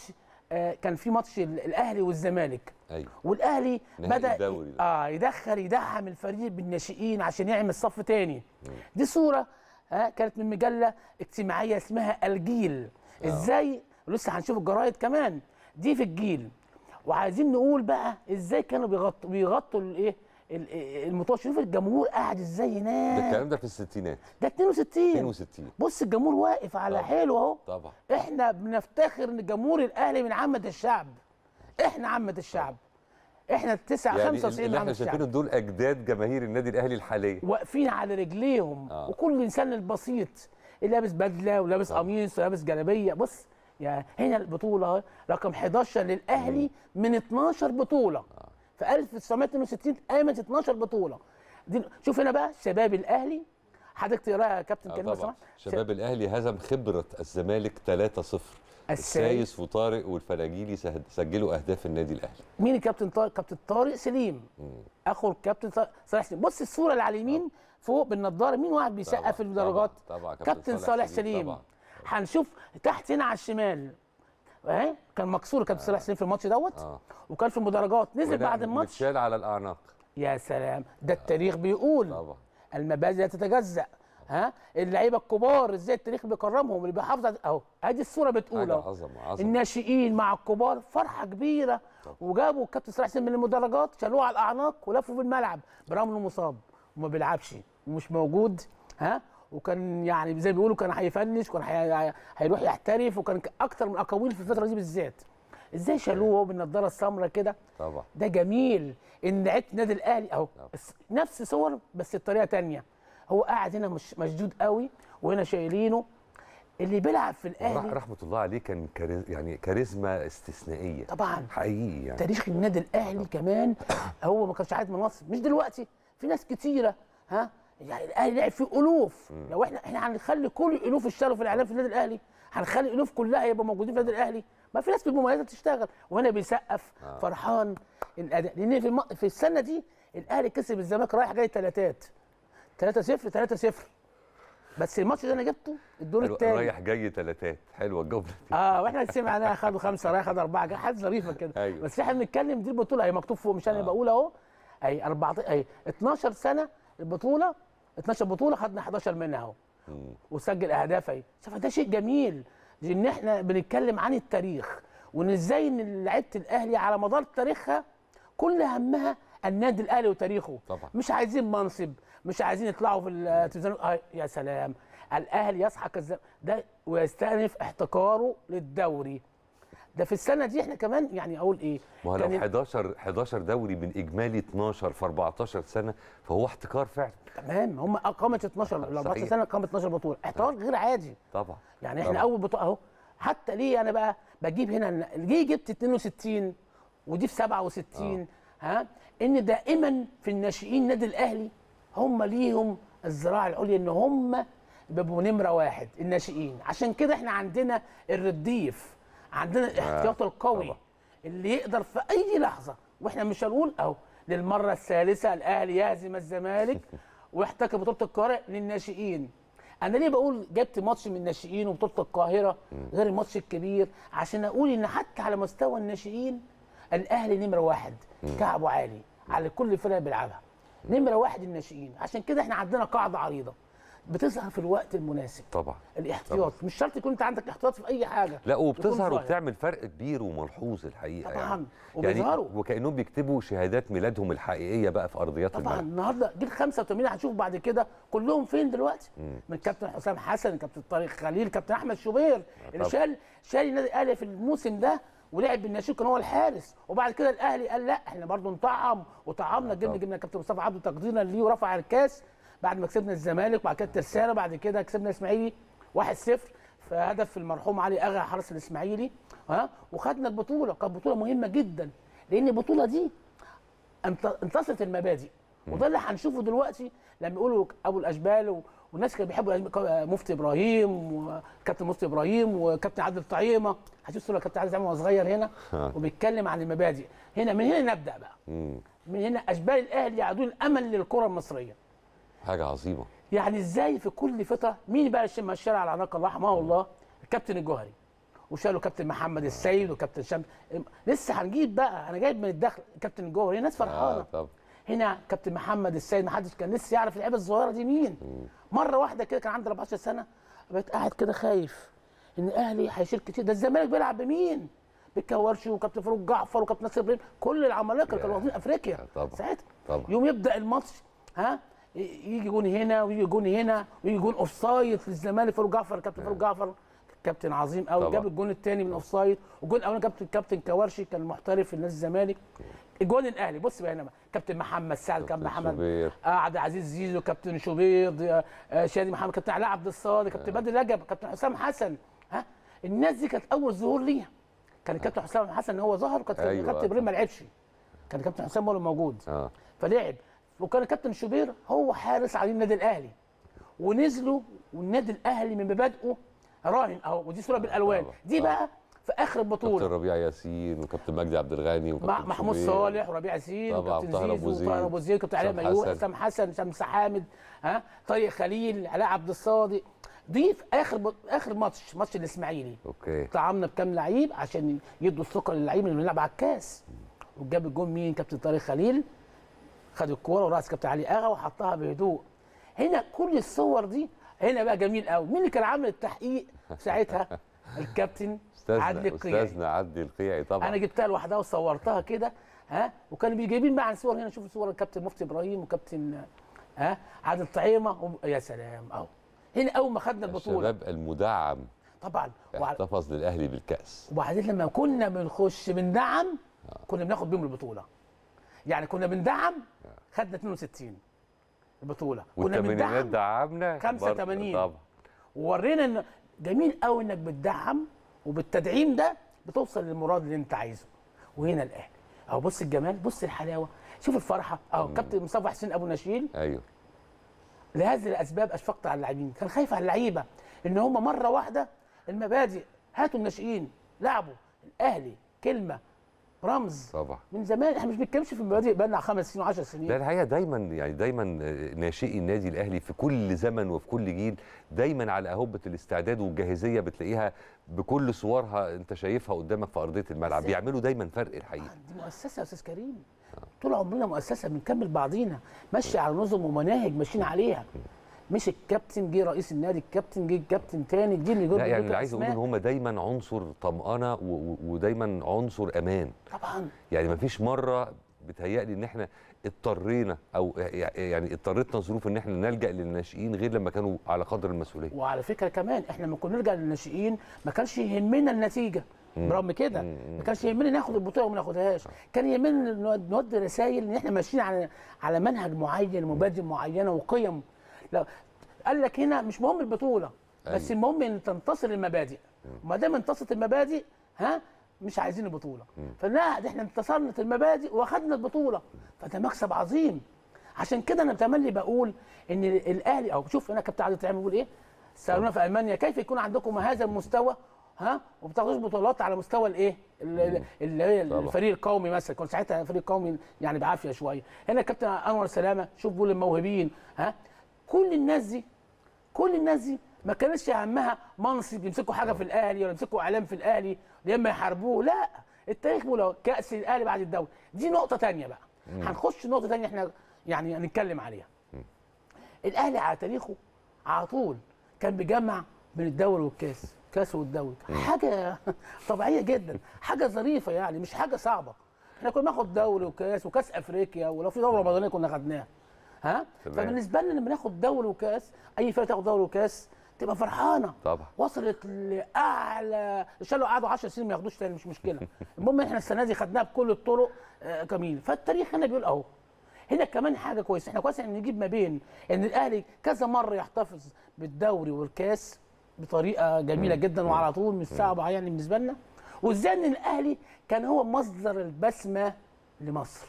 آه كان في ماتش ال- الاهلي والزمالك ايوه والاهلي نهائي بدا الدوري ده. اه يدخل يدعم الفريق بالناشئين عشان يعمل صف تاني دي صوره آه كانت من مجله اجتماعيه اسمها الجيل ازاي لسه هنشوف الجرايد كمان دي في الجيل وعايزين نقول بقى ازاي كانوا بيغطوا بيغطوا الايه ال- المطوشه شوف الجمهور قاعد ازاي ده هناك الكلام ده في الستينات ده 62 62 بص الجمهور واقف على طبعا. حيله اهو طبعا احنا بنفتخر ان جمهور الاهلي من عامه الشعب احنا عامه الشعب احنا التسعة يعني 95 اللي من عامه احنا شايفينه الشعب دول اجداد جماهير النادي الاهلي الحاليه واقفين على رجليهم آه. وكل انسان البسيط اللي لابس بدله ولابس طبعا. قميص ولابس جلابيه بص يا هنا البطوله اهي، رقم 11 للاهلي من 12 بطوله في 1962 قامت 12 بطوله دي شوف هنا بقى شباب الاهلي حضرتك تقراها يا كابتن آه كريم لو طبعا سمحت شباب الاهلي هزم خبره الزمالك 3-0 السايس وطارق والفلاجيلي سهد- سجلوا اهداف النادي الاهلي مين الكابتن طارق كابتن طارق سليم اخو الكابتن طارق- صالح سليم بص الصوره اللي على اليمين فوق بالنضاره مين واحد طبعاً، بيسقف في طبعاً، الدرجات طبعاً، كابتن كابتن صالح صالح سليم، سليم طبعاً. هنشوف تحت هنا على الشمال اهي كان مكسور كابتن صالح سليم في الماتش دوت اه وكان في المدرجات نزل وهنا بعد الماتش متشال على الاعناق يا سلام ده التاريخ بيقول طبعا المبادئ لا تتجزأ ها اللعيبه الكبار ازاي التاريخ بيكرمهم اللي بيحافظ على- اهو ادي الصوره بتقول حاجه اهو عظمه عظمه الناشئين مع الكبار فرحه كبيره وجابوا الكابتن صلاح حسين من المدرجات شالوه على الاعناق ولفوا في الملعب برغم انه مصاب وما بيلعبش ومش موجود ها وكان يعني زي ما بيقولوا كان هيفنش وكان هي- هيروح يحترف وكان اكتر من اقاويل في الفتره دي بالذات ازاي شالوه وهو بالنضاره السمراء كده طبعا ده جميل ان لعيبه النادي الاهلي اهو الس- نفس صور بس بطريقه تانية هو قاعد هنا مش مشدود قوي وهنا شايلينه اللي بيلعب في رح الاهلي رحمه الله عليه كان كاري يعني كاريزما استثنائيه طبعا حقيقي يعني تاريخ النادي الاهلي كمان هو ما كانش عايز مناصب مش دلوقتي في ناس كتيره ها يعني الاهلي لعب فيه الوف لو احنا احنا هنخلي كل الالوف يشتغلوا في الاعلام في النادي الاهلي هنخلي الالوف كلها يبقوا موجودين في النادي الاهلي ما في ناس بالمميزات تشتغل وهنا بيسقف آه. فرحان الاداء لان في الم... في السنه دي الاهلي كسب الزمالك رايح جاي ثلاثات 3 0 3 0 بس الماتش ده انا جبته الدور حلو، الثاني رايح جاي ثلاثات حلوه الجمله دي اه واحنا سمعناها خدوا خمسه رايح خد اربعه جه حاجه ظريفه كده أيوة. بس احنا بنتكلم دي البطوله هي مكتوب فوق مش انا آه. بقول اهو اي 14 اي 12 سنه البطوله 12 بطوله خدنا 11 منها اهو مم. وسجل اهداف اهي شوف ده شيء جميل ان احنا بنتكلم عن التاريخ وان ازاي ان لعيبه الاهلي على مدار تاريخها كل همها النادي الاهلي وتاريخه طبعا. مش عايزين منصب مش عايزين يطلعوا في التلفزيون آه يا سلام الاهلي يسحق الزم... ده ويستأنف احتكاره للدوري ده في السنه دي احنا كمان يعني اقول ايه ما هو لو كان ال- 11 11 دوري من اجمالي 12 في 14 سنه فهو احتكار فعلا تمام هم اقامت 12 ال 14 صحيح. سنه اقامت 12 بطوله احتكار غير عادي طبعا يعني احنا طبعا. اول بطوله اهو حتى ليه انا بقى بجيب هنا ليه جبت 62 ودي في 67 ها ان دائما في الناشئين النادي الاهلي هم ليهم الذراع العليا ان هم بيبقوا نمره واحد الناشئين عشان كده احنا عندنا الرديف عندنا الاحتياط القوي طبعا. اللي يقدر في اي لحظه واحنا مش هنقول اهو للمره الثالثه الاهلي يهزم الزمالك ويحتكر بطوله القاهره للناشئين انا ليه بقول جبت ماتش من الناشئين وبطوله القاهره غير الماتش الكبير عشان اقول ان حتى على مستوى الناشئين الاهلي نمره واحد كعبه عالي على كل الفرق بيلعبها نمره واحد الناشئين عشان كده احنا عندنا قاعده عريضه بتظهر في الوقت المناسب طبعا الاحتياط مش شرط يكون انت عندك احتياط في اي حاجه لا يكون وبتظهر ظاهر. وبتعمل فرق كبير وملحوظ الحقيقه طبعاً، يعني وبيظهروا. يعني وكانهم بيكتبوا شهادات ميلادهم الحقيقيه بقى في ارضيات طبعا الملعب النهارده جيل 85 هنشوف بعد كده كلهم فين دلوقتي من كابتن حسام حسن كابتن طارق خليل كابتن احمد شوبير اللي طبعا. شال شال النادي الاهلي في الموسم ده ولعب بالناشئين كان هو الحارس وبعد كده الاهلي قال لا احنا برضو نطعم وطعمنا جبنا طبعا. جبنا كابتن مصطفى عبده تقديرا ليه ورفع الكاس بعد ما كسبنا الزمالك وبعد كده الترسانه بعد كده كسبنا الاسماعيلي 1-0 في هدف المرحوم علي اغا حارس الاسماعيلي ها وخدنا البطوله كانت بطوله مهمه جدا لان البطوله دي انت- انتصرت المبادئ وده اللي هنشوفه دلوقتي لما يقولوا ابو الاشبال و- والناس كانوا بيحبوا الأشبال، كا- مفتي ابراهيم وكابتن مفتي ابراهيم وكابتن عادل طعيمه هتشوف صوره كابتن عادل طعيمه وهو صغير هنا وبيتكلم عن المبادئ هنا من هنا نبدا بقى مم. من هنا اشبال الاهلي يعودون الامل للكره المصريه حاجه عظيمه يعني ازاي في كل فتره مين بقى اللي ماشي على عناق الله رحمه الله الكابتن الجوهري وشالوا كابتن محمد السيد وكابتن شمس لسه هنجيب بقى انا جايب من الدخل كابتن الجوهري ناس فرحانه اه طب هنا كابتن محمد السيد ما حدش كان لسه يعرف اللعيبه الصغيره دي مين مره واحده كده كان عندي 14 سنه بقيت قاعد كده خايف ان اهلي هيشيل كتير ده الزمالك بيلعب بمين بالكوارشي وكابتن فاروق جعفر وكابتن ناصر ابراهيم كل العمالقه اللي كانوا واخدين افريقيا طبعا. ساعتها طبعا. يوم يبدا الماتش ها ي- يجي جون هنا ويجي جون هنا ويجي جون اوف سايد للزمالك فاروق جعفر كابتن فاروق جعفر كابتن عظيم قوي طبعا. جاب الجون الثاني من اوف سايد والجون الاولاني كابتن كابتن كوارشي كان محترف في نادي الزمالك الجون الاهلي بص بقى هنا بقى كابتن محمد سعد كابتن كابتن محمد شوبير. آه عبد العزيز زيزو كابتن شوبير ضي- آه شادي محمد كابتن علاء عبد الصادق كابتن بدر رجب كابتن حسام حسن ها الناس دي كانت اول ظهور ليها كان كابتن حسام حسن هو ظهر وكابتن أيوة. كابتن ابراهيم ما لعبش كان كابتن حسام هو اللي موجود اه فلعب وكان كابتن شوبير هو حارس على النادي الاهلي ونزلوا والنادي الاهلي من مبادئه راهن اهو ودي صوره بالالوان طبعا. دي طبعا. بقى في اخر كابتن البطوله ربيع ياسين وكابتن مجدي عبد الغني مع وكابتن محمود شوبير. صالح وربيع ياسين طبعا، وكابتن طاهر أبو زيزو زيد، وطاهر ابو زيد كابتن علي حسام ميوه حسن. حسام حسن شمس حامد ها طارق خليل علاء عبد الصادق دي في اخر ب... اخر ماتش ماتش الاسماعيلي اوكي طعمنا بكام لعيب عشان يدوا الثقه للعيب اللي بيلعب على الكاس وجاب الجون مين كابتن طارق خليل خد الكوره وراس كابتن علي اغا وحطها بهدوء هنا كل الصور دي هنا بقى جميل قوي مين اللي كان عامل التحقيق ساعتها الكابتن عدلي استاذنا القيعي استاذنا عدلي القيعي طبعا انا جبتها لوحدها وصورتها كده ها وكانوا بيجيبين بقى عن صور هنا شوف صور الكابتن مفتي ابراهيم وكابتن ها عادل طعيمه و... يا سلام اهو هنا اول ما خدنا البطوله الشباب المدعم طبعا وع- احتفظ للاهلي بالكاس وبعدين لما كنا بنخش بندعم كنا بناخد بيهم البطوله يعني كنا بندعم خدنا 62 البطوله كنا والثمانينات بندعم دعمنا 85. برضه طبعا وورينا ان جميل قوي انك بتدعم وبالتدعيم ده بتوصل للمراد اللي انت عايزه وهنا الاهلي اهو بص الجمال بص الحلاوه شوف الفرحه اهو كابتن مصطفى حسين ابو نشيل ايوه لهذه الاسباب اشفقت على اللاعبين كان خايف على اللعيبه ان هم مره واحده المبادئ هاتوا الناشئين لعبوا الاهلي كلمه رمز طبعا من زمان احنا مش بنتكلمش في المبادئ بقى لنا خمس سنين و10 سنين لا الحقيقه دايما يعني دايما ناشئي النادي الاهلي في كل زمن وفي كل جيل دايما على اهبه الاستعداد والجاهزيه بتلاقيها بكل صورها انت شايفها قدامك في ارضيه الملعب إزاي؟ بيعملوا دايما فرق الحقيقه دي مؤسسه يا استاذ كريم طول عمرنا مؤسسه بنكمل بعضينا ماشيه على نظم ومناهج ماشيين عليها مش الكابتن جه رئيس النادي الكابتن جه كابتن تاني جه اللي جه لا يعني بيقول اللي عايز اقول ان أسماء. هم دايما عنصر طمانه و- و- ودايما عنصر امان طبعا يعني ما فيش مره بتهيألي ان احنا اضطرينا او يعني اضطرتنا ظروف ان احنا نلجا للناشئين غير لما كانوا على قدر المسؤوليه وعلى فكره كمان احنا لما كنا نرجع للناشئين ما كانش يهمنا النتيجه برغم كده ما كانش يهمنا ناخد البطوله وما ناخدهاش كان يهمنا نو- نودي رسائل ان احنا ماشيين على على منهج معين ومبادئ معينه وقيم لا قال لك هنا مش مهم البطوله بس المهم ان تنتصر المبادئ وما دام انتصرت المبادئ ها مش عايزين البطوله فلا ده احنا انتصرنا المبادئ واخدنا البطوله فده مكسب عظيم عشان كده انا بتملي بقول ان الاهلي او شوف هنا كابتن عادل طعيم بيقول ايه سالونا في المانيا كيف يكون عندكم هذا المستوى ها وما بتاخدوش بطولات على مستوى الايه ال- ال- اللي هي طبعا. الفريق القومي مثلا كنت ساعتها فريق قومي يعني بعافيه شويه هنا كابتن انور سلامه شوف بيقول الموهوبين ها كل الناس دي كل الناس دي ما كانتش همها منصب يمسكوا حاجه في الاهلي ولا يمسكوا اعلام في الاهلي يا اما يحاربوه لا التاريخ بيقول كاس الاهلي بعد الدوري دي نقطه تانية بقى هنخش نقطه تانية احنا يعني هنتكلم عليها الاهلي على تاريخه على طول كان بيجمع بين الدوري والكاس كاس والدوري حاجه طبيعيه جدا حاجه ظريفه يعني مش حاجه صعبه احنا كنا ناخد دوري وكاس وكاس افريقيا ولو في دوره رمضانيه كنا خدناها ها تمام. فبالنسبه لنا لما ناخد دوري وكاس اي فرقه تاخد دوري وكاس تبقى فرحانه طبعا وصلت لاعلى ان شاء الله قعدوا 10 سنين ما ياخدوش تاني مش مشكله المهم احنا السنه دي خدناها بكل الطرق آه، جميل فالتاريخ هنا بيقول اهو هنا كمان حاجه كويسه احنا كويس ان نجيب ما بين ان الاهلي كذا مره يحتفظ بالدوري والكاس بطريقه جميله جدا وعلى طول مش صعبه يعني بالنسبه لنا وازاي ان الاهلي كان هو مصدر البسمه لمصر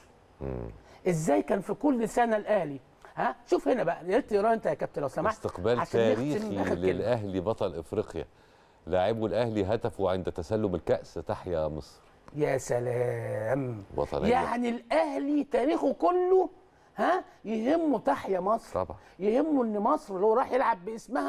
ازاي كان في كل سنه الاهلي ها شوف هنا بقى يا ريت تقرا انت يا كابتن لو سمحت استقبال عشان نختم تاريخي آخر كلمة. للاهلي بطل افريقيا لاعبو الاهلي هتفوا عند تسلم الكاس تحيا مصر يا سلام بطلية. يعني الاهلي تاريخه كله ها يهمه تحيا مصر طبعا يهمه ان مصر لو راح يلعب باسمها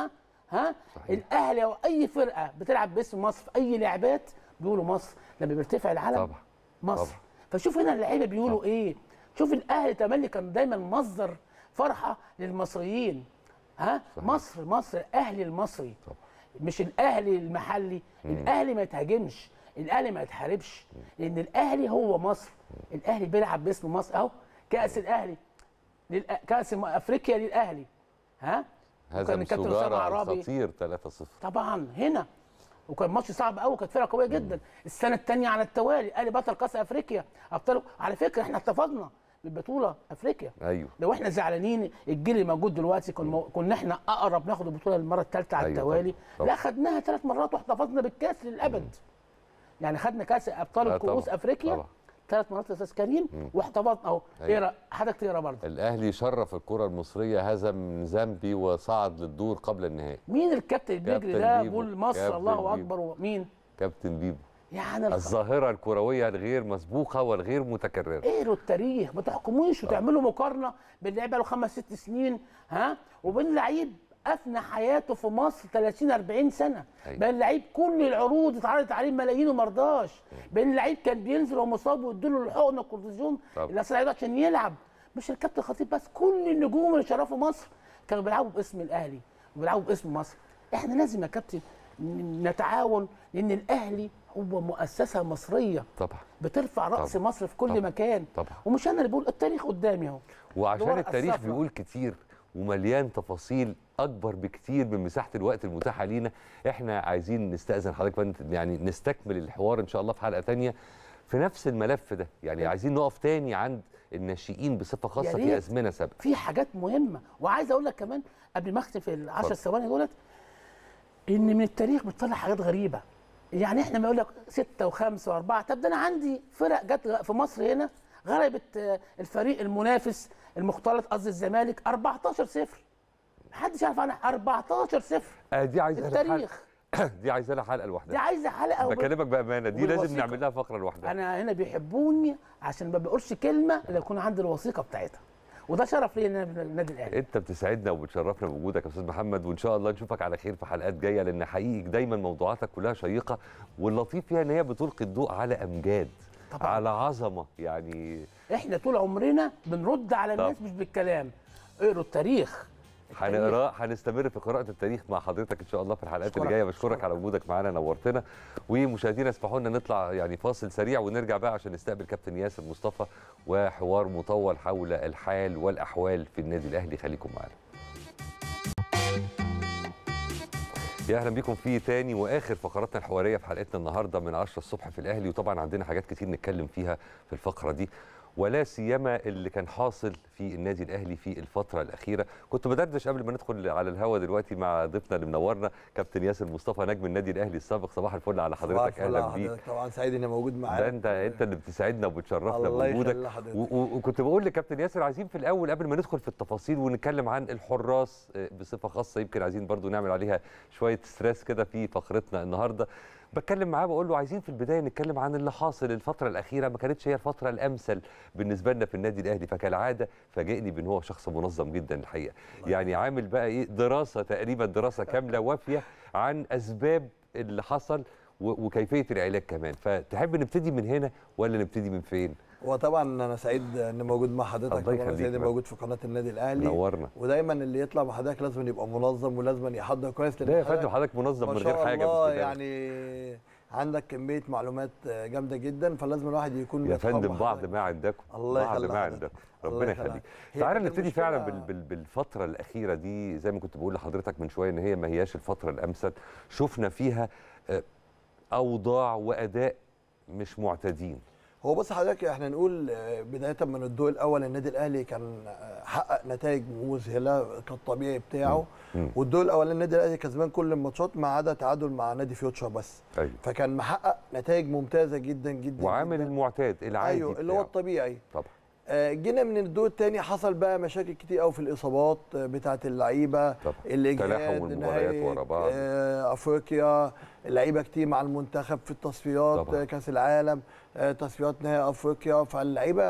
ها صحيح. الاهلي او اي فرقه بتلعب باسم مصر في اي لعبات بيقولوا مصر لما بيرتفع العلم طبعا مصر طبعا. فشوف هنا اللعيبه بيقولوا طبعا. ايه شوف الاهلي تملي كان دايما مصدر فرحه للمصريين ها صحيح. مصر مصر الاهلي المصري طبعا. مش الاهلي المحلي الاهلي ما يتهاجمش الاهلي ما يتحاربش لان الاهلي هو مصر الاهلي بيلعب باسم مصر اهو كاس الاهلي للأ... كاس افريقيا للاهلي ها هذا وكان الكابتن أسامة سجارة عرابي. خطير 3-0 طبعا هنا وكان ماتش صعب قوي كانت فرقه قويه جدا السنه الثانيه على التوالي الاهلي بطل كاس افريقيا ابطال على فكره احنا احتفظنا بالبطوله افريقيا ايوه لو احنا زعلانين الجيل اللي موجود دلوقتي كنا مو... كنا احنا اقرب ناخد البطوله المره الثالثه على أيوة التوالي طبعاً. لا خدناها ثلاث مرات واحتفظنا بالكاس للابد يعني خدنا كاس ابطال آه الكؤوس طبعاً. افريقيا طبعا ثلاث مرات يا استاذ كريم واحتفظنا اهو أيوة. اقرا حضرتك تقرا برضه الاهلي شرف الكره المصريه هزم زامبي وصعد للدور قبل النهائي مين الكابتن اللي بيجري كابتن ده بيبو. بيقول مصر كابتن الله بيبو. اكبر ومين كابتن بيبو يعني الخ- الظاهره الكرويه الغير مسبوقه والغير متكرره اقروا التاريخ ما تحكموش وتعملوا مقارنه بين لعيب له خمس ست سنين ها وبين لعيب افنى حياته في مصر 30 40 سنه أيوة. بين لعيب كل العروض اتعرضت عليه ملايين وما رضاش بين لعيب كان بينزل ومصاب ويديله الحقن الكورتيزون طبعا. اللي أصل عشان يلعب مش الكابتن الخطيب بس كل النجوم اللي شرفوا مصر كانوا بيلعبوا باسم الاهلي وبيلعبوا باسم مصر احنا لازم يا كابتن ن- نتعاون لان الاهلي هو مؤسسه مصريه طبعا بترفع راس طبعا. مصر في كل طبعا. مكان طبعا. ومش انا اللي بقول التاريخ قدامي اهو وعشان الورقة التاريخ الصفراء. بيقول كتير ومليان تفاصيل اكبر بكتير من مساحه الوقت المتاحه لينا احنا عايزين نستاذن حضرتك بقى نت- يعني نستكمل الحوار ان شاء الله في حلقه تانية في نفس الملف ده يعني عايزين نقف تاني عند الناشئين بصفه خاصه في ريت. ازمنه سابقه في حاجات مهمه وعايز اقول لك كمان قبل ما اختم في العشر اتفضل. ثواني دولت ان من التاريخ بتطلع حاجات غريبه يعني احنا ما يقول لك ستة وخمسة وأربعة طب ده أنا عندي فرق جت في مصر هنا غلبت آه، الفريق المنافس المختلط قصدي الزمالك 14 0 محدش يعرف عنها 14 0 آه دي عايزه لها التاريخ حلقه دي عايزه لها حلقه دي لوحدها عايزه حلقه وب- بكلمك بامانه دي لازم والوثيقة. نعمل لها فقره لوحدها انا هنا بيحبوني عشان ما بقولش كلمه الا يكون عندي الوثيقه بتاعتها وده شرف لي ان انا من النادي الاهلي انت بتسعدنا وبتشرفنا بوجودك يا استاذ محمد وان شاء الله نشوفك على خير في حلقات جايه لان حقيقي دايما موضوعاتك كلها شيقه واللطيف فيها ان هي بتلقي الضوء على امجاد طبعاً. على عظمه يعني احنا طول عمرنا بنرد على طب. الناس مش بالكلام اقروا التاريخ هنقرا هنستمر في قراءه التاريخ مع حضرتك ان شاء الله في الحلقات اللي أشكرك. جايه بشكرك على وجودك معانا نورتنا ومشاهدينا اسمحوا لنا نطلع يعني فاصل سريع ونرجع بقى عشان نستقبل كابتن ياسر مصطفى وحوار مطول حول الحال والاحوال في النادي الاهلي خليكم معانا يا اهلا بيكم في تاني واخر فقراتنا الحواريه في حلقتنا النهارده من 10 الصبح في الاهلي وطبعا عندنا حاجات كتير نتكلم فيها في الفقره دي ولا سيما اللي كان حاصل في النادي الاهلي في الفتره الاخيره كنت بدردش قبل ما ندخل على الهوا دلوقتي مع ضيفنا اللي منورنا كابتن ياسر مصطفى نجم النادي الاهلي السابق صباح الفل على حضرتك صباح الفل اهلا على بيك حضرتك. طبعا سعيد اني موجود معاك ده انت انت اللي بتسعدنا وبتشرفنا الله بوجودك يخلي حضرتك. و- و- وكنت بقول لكابتن ياسر عايزين في الاول قبل ما ندخل في التفاصيل ونتكلم عن الحراس آه، بصفه خاصه يمكن عايزين برضو نعمل عليها شويه ستريس كده في فقرتنا النهارده بتكلم معاه بقول له عايزين في البدايه نتكلم عن اللي حاصل الفتره الاخيره ما كانتش هي الفتره الامثل بالنسبه لنا في النادي الاهلي فكالعاده فاجئني بان هو شخص منظم جدا الحقيقه يعني عامل بقى ايه دراسه تقريبا دراسه كامله وافيه عن اسباب اللي حصل و- وكيفيه العلاج كمان فتحب نبتدي من هنا ولا نبتدي من فين وطبعا انا سعيد اني موجود مع حضرتك الله طبعا يخليك سعيد اني بقى. موجود في قناه النادي الاهلي نورنا ودايما اللي يطلع مع حضرتك لازم يبقى منظم ولازم يحضر كويس لا يا فندم حضرتك منظم ما من غير شاء حاجه الله بالبداية. يعني عندك كميه معلومات جامده جدا فلازم الواحد يكون يا متفاهم فندم مع بعض حضرتك. ما عندكم الله بعض يخلي ما حضرتك. عندكم الله ربنا يخليك. يخليك هي تعالى كانت نبتدي المشكلة- فعلا بال بال بالفتره الاخيره دي زي ما كنت بقول لحضرتك من شويه ان هي ما هياش الفتره الامثل شفنا فيها آه، اوضاع واداء مش معتادين هو بص حضرتك احنا نقول آه، بدايه من الضوء الاول النادي الاهلي كان آه، حقق نتائج مذهله كالطبيعي بتاعه مم. والضوء الاول النادي الاهلي كسبان كل الماتشات ما عدا تعادل مع نادي فيوتشر بس ايوه فكان محقق نتائج ممتازه جدا جدا وعامل جداً. المعتاد العادي ايوه اللي هو بتاعه. الطبيعي طبعا آه، جينا من الدور الثاني حصل بقى مشاكل كتير قوي في الاصابات آه، بتاعه اللعيبه طبعا الاجهاد تلاحم المباريات نهاية، ورا بعض. آه، افريقيا لعيبه كتير مع المنتخب في التصفيات طبعاً. آه، كاس العالم آه، تصفيات نهائي افريقيا فاللعيبه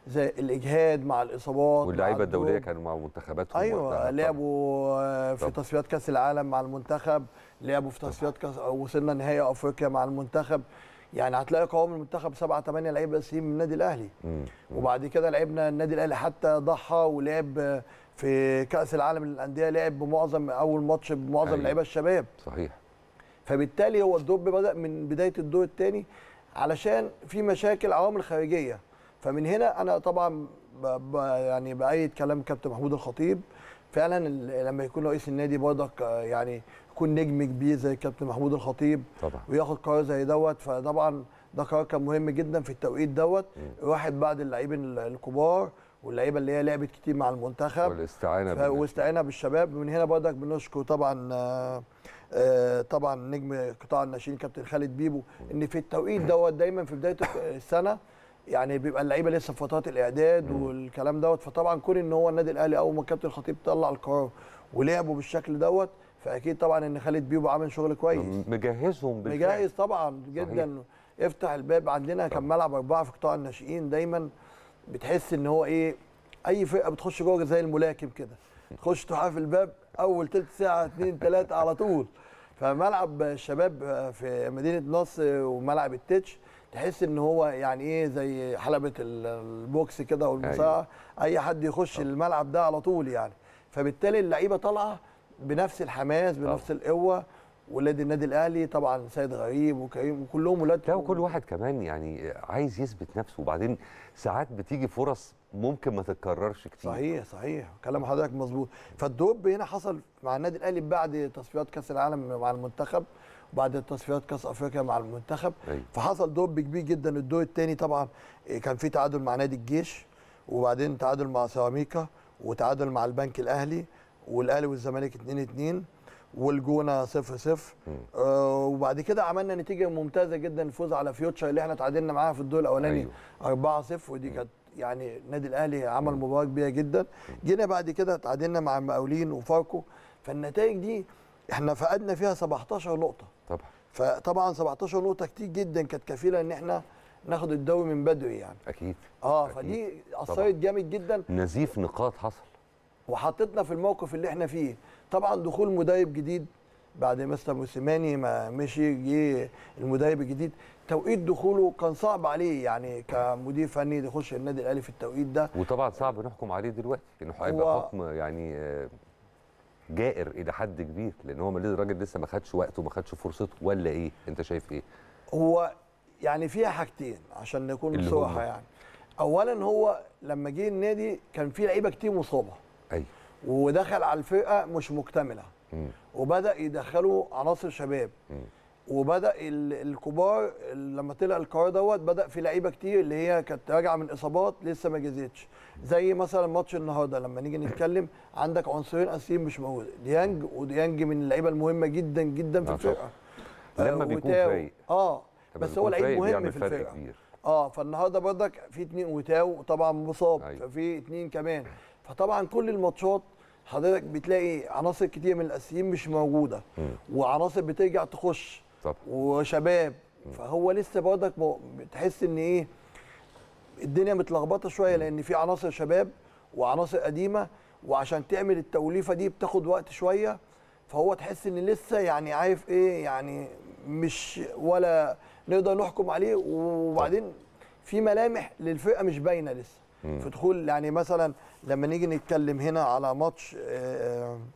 زي الاجهاد مع الاصابات مع واللعيبه الدوليه الدروب. كانوا مع منتخباتهم ايوه وقتها. لعبوا آه، في طبعا. تصفيات كاس العالم مع المنتخب لعبوا في تصفيات كاس وصلنا نهائي افريقيا مع المنتخب يعني هتلاقي قوام المنتخب سبعة ثمانية لعيبه اساسيين من النادي الاهلي مم. وبعد كده لعبنا النادي الاهلي حتى ضحى ولعب آه، في كاس العالم للانديه لعب بمعظم اول ماتش بمعظم أيوة. لعيبه الشباب صحيح فبالتالي هو الدوب بدا من بدايه الدور الثاني علشان في مشاكل عوامل خارجيه فمن هنا انا طبعا ب ب يعني بايد كلام كابتن محمود الخطيب فعلا ال- لما يكون رئيس النادي برضك آه، يعني يكون نجم كبير زي كابتن محمود الخطيب طبعا وياخد قرار زي دوت فطبعا ده قرار كان مهم جدا في التوقيت دوت واحد بعد اللاعبين ال- الكبار واللعيبه اللي هي لعبت كتير مع المنتخب والاستعانه ف- بالناس. واستعينا بالشباب من هنا برضك بنشكر طبعا آه، آه، طبعا نجم قطاع الناشئين كابتن خالد بيبو ان في التوقيت دوت دايما في بدايه السنه يعني بيبقى اللعيبه لسه في فترات الاعداد والكلام دوت فطبعا كون ان هو النادي الاهلي اول ما الكابتن الخطيب طلع القرار ولعبوا بالشكل دوت فاكيد طبعا ان خالد بيبو عامل شغل كويس مجهزهم بالفعل. مجهز طبعا جدا افتح الباب عندنا كان ملعب اربعه في قطاع الناشئين دايما بتحس ان هو ايه اي فرقه بتخش جوه زي الملاكم كده تخش تحقق الباب اول تلت ساعه اتنين تلاته على طول فملعب الشباب في مدينه نصر وملعب التتش تحس ان هو يعني ايه زي حلبه ال- البوكس كده والمصارعه اي حد يخش الملعب ده على طول يعني فبالتالي اللعيبه طالعه بنفس الحماس بنفس القوه ولاد النادي الاهلي طبعا سيد غريب وكريم وكلهم ولاد لا وكل واحد كمان يعني عايز يثبت نفسه وبعدين ساعات بتيجي فرص ممكن ما تتكررش كتير صحيح صحيح كلام حضرتك مظبوط فالدوب هنا حصل مع النادي الاهلي بعد تصفيات كاس العالم مع المنتخب وبعد تصفيات كاس افريقيا مع المنتخب أيوة. فحصل دوب كبير جدا الدور الثاني طبعا إيه، كان في تعادل مع نادي الجيش وبعدين تعادل مع سيراميكا وتعادل مع البنك الاهلي والاهلي والزمالك 2 2 والجونه 0 0 آه وبعد كده عملنا نتيجه ممتازه جدا الفوز على فيوتشر اللي احنا تعادلنا معاها في الدور الاولاني أيوة. 4 0 ودي كانت يعني النادي الاهلي عمل مباراه كبيره جدا جينا بعد كده تعادلنا مع المقاولين وفاركو فالنتائج دي احنا فقدنا فيها 17 نقطه طبعا فطبعا 17 نقطه كتير جدا كانت كفيله ان احنا ناخد الدوري من بدري يعني اكيد اه أكيد. فدي طبعاً. اثرت جامد جدا نزيف نقاط حصل وحطتنا في الموقف اللي احنا فيه طبعا دخول مدرب جديد بعد مستر موسيماني ما مشي جه المدرب الجديد توقيت دخوله كان صعب عليه يعني كمدير فني يخش النادي الاهلي في التوقيت ده وطبعا صعب نحكم عليه دلوقتي انه هيبقى هو- حكم يعني آه، جائر الى حد كبير لان هو الراجل لسه ما خدش وقته ما خدش فرصته ولا ايه انت شايف ايه هو يعني فيها حاجتين عشان نكون اللي بصراحه هما؟ يعني اولا هو لما جه النادي كان في لعيبه كتير مصابه ايوه ودخل على الفرقه مش مكتمله مم. وبدا يدخلوا عناصر شباب مم. وبدا ال- الكبار لما طلع القرار دوت بدا في لعيبه كتير اللي هي كانت راجعه من اصابات لسه ما جازتش زي مثلا ماتش النهارده لما نيجي نتكلم عندك عنصرين اساسيين مش موجود ديانج وديانج من اللعيبه المهمه جدا جدا في آه الفرقه لما آه، بيكون وتاو. فايق. اه لما بس بيكون هو لعيب فايق مهم بيعمل في فرق الفرقه كبير. اه فالنهارده برضك في اتنين وتاو طبعا مصاب أيوة. ففي اتنين كمان فطبعا كل الماتشات حضرتك بتلاقي عناصر كتير من الاساسيين مش موجوده مم. وعناصر بترجع تخش طب وشباب فهو لسه برضك م- بتحس ان ايه الدنيا متلخبطه شويه لان في عناصر شباب وعناصر قديمه وعشان تعمل التوليفه دي بتاخد وقت شويه فهو تحس ان لسه يعني عارف ايه يعني مش ولا نقدر نحكم عليه وبعدين في ملامح للفرقه مش باينه لسه مم. في دخول يعني مثلا لما نيجي نتكلم هنا على ماتش آه، آه،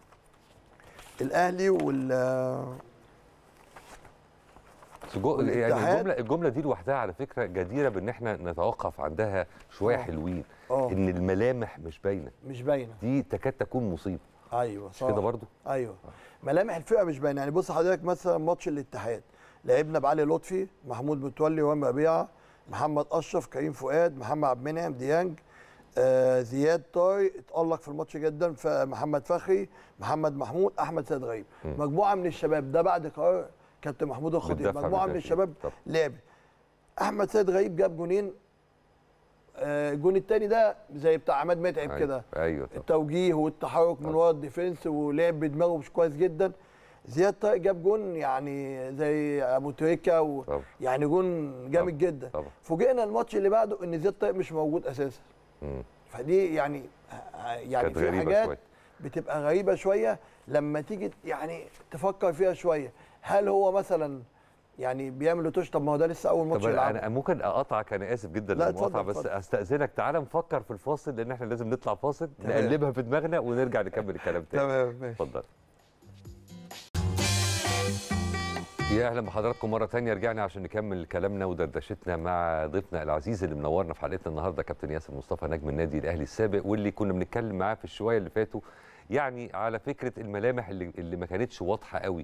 الاهلي وال آه، بس جو- يعني والاتحاد- الجمله الجمله دي لوحدها على فكره جديره بان احنا نتوقف عندها شويه آه. حلوين اه ان الملامح مش باينه مش باينه دي تكاد تكون مصيبه ايوه مش صح كده برضو ايوه ملامح الفرقه مش باينه يعني بص حضرتك مثلا ماتش الاتحاد لعبنا بعلي لطفي محمود متولي وهم ربيعه محمد اشرف كريم فؤاد محمد عبد المنعم ديانج آه زياد طارق اتالق في الماتش جدا فمحمد فخري محمد محمود احمد سيد غريب مم. مجموعه من الشباب ده بعد قرار كابتن محمود الخطيب بالدفع مجموعه من بالتأكيد. الشباب طب. لعب احمد سيد غريب جاب جونين آه، الجون الثاني ده زي بتاع عماد متعب أيوة. كده ايوه طب. التوجيه والتحرك من طبعا. ورا الديفنس ولعب بدماغه مش كويس جدا زياد طارق جاب جون يعني زي ابو تريكه و... طبعا. يعني جون جامد طبعا. جدا طبعا فوجئنا الماتش اللي بعده ان زياد طارق مش موجود اساسا مم. فدي يعني يعني كانت في غريبة حاجات شوية. بتبقى غريبه شويه لما تيجي يعني تفكر فيها شويه هل هو مثلا يعني بيعمل توش طب ما هو ده لسه اول ماتش طب يلعبه انا ممكن اقطعك انا اسف جدا لا، للمقاطعه اتفضل، بس اتفضل. استاذنك تعالى نفكر في الفاصل لان احنا لازم نطلع فاصل تمام. نقلبها في دماغنا ونرجع نكمل الكلام تاني تمام ماشي اتفضل يا اهلا بحضراتكم مره تانية رجعنا عشان نكمل كلامنا ودردشتنا مع ضيفنا العزيز اللي منورنا في حلقتنا النهارده كابتن ياسر مصطفى نجم النادي الاهلي السابق واللي كنا بنتكلم معاه في الشويه اللي فاتوا يعني على فكره الملامح اللي, اللي ما كانتش واضحه قوي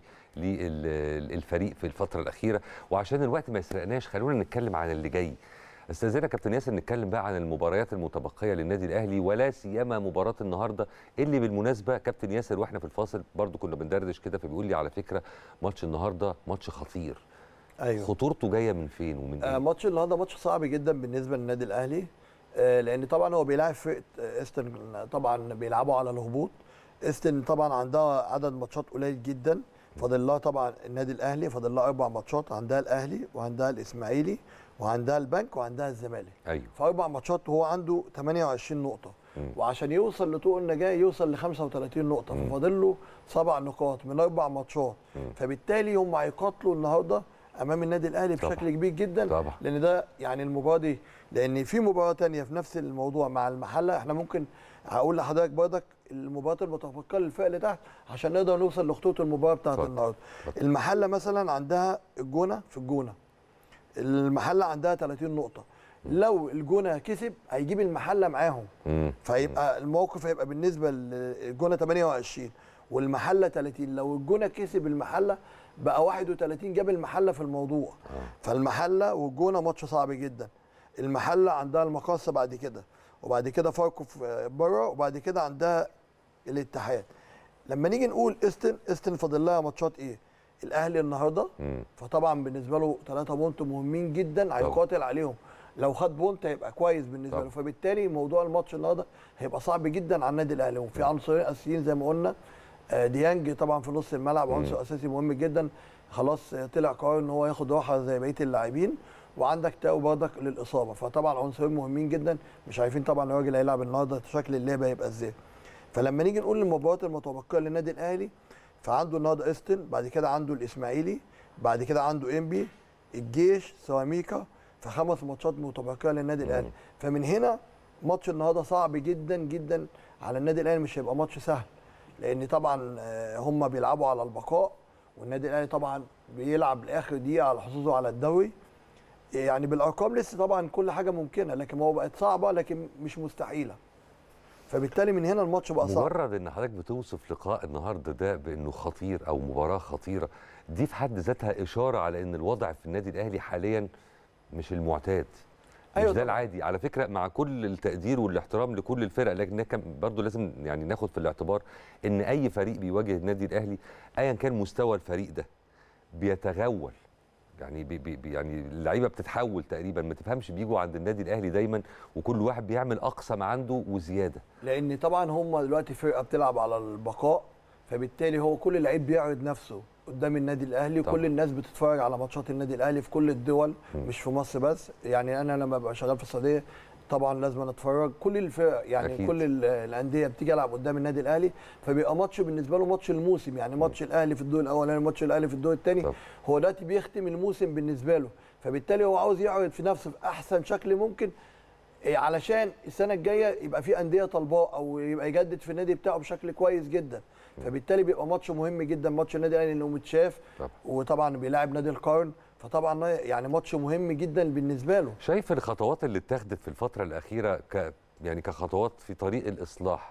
للفريق في الفتره الاخيره وعشان الوقت ما يسرقناش خلونا نتكلم عن اللي جاي استاذنا كابتن ياسر نتكلم بقى عن المباريات المتبقيه للنادي الاهلي ولا سيما مباراه النهارده اللي بالمناسبه كابتن ياسر واحنا في الفاصل برضو كنا بندردش كده فبيقول لي على فكره ماتش النهارده ماتش خطير ايوه خطورته جايه من فين ومن آه ايه ماتش النهارده ماتش صعب جدا بالنسبه للنادي الاهلي آه لان طبعا هو بيلاعب فرقه آه، استن طبعا بيلعبوا على الهبوط استن طبعا عندها عدد ماتشات قليل جدا فاضل لها طبعا النادي الاهلي فاضل لها اربع ماتشات عندها الاهلي وعندها الاسماعيلي وعندها البنك وعندها الزمالك ايوه فاربع ماتشات وهو عنده 28 نقطه مم. وعشان يوصل لطوق النجاه يوصل ل 35 نقطه مم. ففاضل له سبع نقاط من اربع ماتشات مم. فبالتالي هم هيقاتلوا النهارده امام النادي الاهلي طبعا. بشكل كبير جدا طبعا. لان ده يعني المباراه دي لان في مباراه تانية في نفس الموضوع مع المحله احنا ممكن هقول لحضرتك برضك المباراه المتفقه للفرق اللي تحت عشان نقدر نوصل لخطوط المباراه بتاعت اتفضل. النهارده اتفضل. المحله مثلا عندها الجونه في الجونه المحله عندها 30 نقطه لو الجونه كسب هيجيب المحله معاهم مم. فيبقى الموقف هيبقى بالنسبه للجونه 28 والمحله 30 لو الجونه كسب المحله بقى 31 جاب المحله في الموضوع فالمحله والجونه ماتش صعب جدا المحله عندها المقاصه بعد كده وبعد كده فاركو في بره وبعد كده عندها الاتحاد لما نيجي نقول استن استن فاضل لها ماتشات ايه الاهلي النهارده مم. فطبعا بالنسبه له ثلاثة بونت مهمين جدا هيقاتل عليهم لو خد بونت هيبقى كويس بالنسبه طبعا. له فبالتالي موضوع الماتش النهارده هيبقى صعب جدا على النادي الاهلي وفي عنصرين اساسيين زي ما قلنا آه، ديانج طبعا في نص الملعب عنصر اساسي مهم جدا خلاص آه، طلع قرار ان هو ياخد راحه زي بقيه اللاعبين وعندك تاو برضك للاصابه فطبعا عنصرين مهمين جدا مش عارفين طبعا الراجل هيلعب النهارده شكل اللعب هيبقى ازاي فلما نيجي نقول المباريات المتبقيه للنادي الاهلي فعنده النهارده استن بعد كده عنده الاسماعيلي بعد كده عنده انبي الجيش سيراميكا فخمس ماتشات متبقيه للنادي الاهلي فمن هنا ماتش النهارده صعب جدا جدا على النادي الاهلي مش هيبقى ماتش سهل لان طبعا آه، هم بيلعبوا على البقاء والنادي الاهلي طبعا بيلعب لاخر دقيقه على حظوظه على الدوري يعني بالارقام لسه طبعا كل حاجه ممكنه لكن هو بقت صعبه لكن مش مستحيله فبالتالي من هنا الماتش بقى صعب مجرد ان حضرتك بتوصف لقاء النهارده ده بانه خطير او مباراه خطيره دي في حد ذاتها اشاره على ان الوضع في النادي الاهلي حاليا مش المعتاد مش أيوة ده طبعاً. العادي على فكره مع كل التقدير والاحترام لكل الفرق لكن كان برضه لازم يعني ناخد في الاعتبار ان اي فريق بيواجه النادي الاهلي ايا كان مستوى الفريق ده بيتغول يعني بي بي يعني اللعيبه بتتحول تقريبا ما تفهمش بيجوا عند النادي الاهلي دايما وكل واحد بيعمل اقصى ما عنده وزياده لان طبعا هم دلوقتي فرقه بتلعب على البقاء فبالتالي هو كل لعيب بيعرض نفسه قدام النادي الاهلي طبعا. وكل الناس بتتفرج على ماتشات النادي الاهلي في كل الدول م. مش في مصر بس يعني انا لما ببقى شغال في السعوديه طبعا لازم اتفرج كل الفرق يعني أكيد. أكيد. كل ال- الانديه بتيجي العب قدام النادي الاهلي فبيبقى ماتش بالنسبه له ماتش الموسم يعني ماتش الاهلي في الدور الاولاني ماتش الاهلي في الدور الثاني طب. هو دلوقتي بيختم الموسم بالنسبه له فبالتالي هو عاوز يعرض في نفسه في احسن شكل ممكن إيه، علشان السنه الجايه يبقى في انديه طالباه او يبقى يجدد في النادي بتاعه بشكل كويس جدا فبالتالي بيبقى ماتش مهم جدا ماتش النادي الاهلي انه متشاف طبعا. وطبعا بيلاعب نادي القرن فطبعا يعني ماتش مهم جدا بالنسبه له شايف الخطوات اللي اتخذت في الفترة الأخيرة ك يعني كخطوات في طريق الإصلاح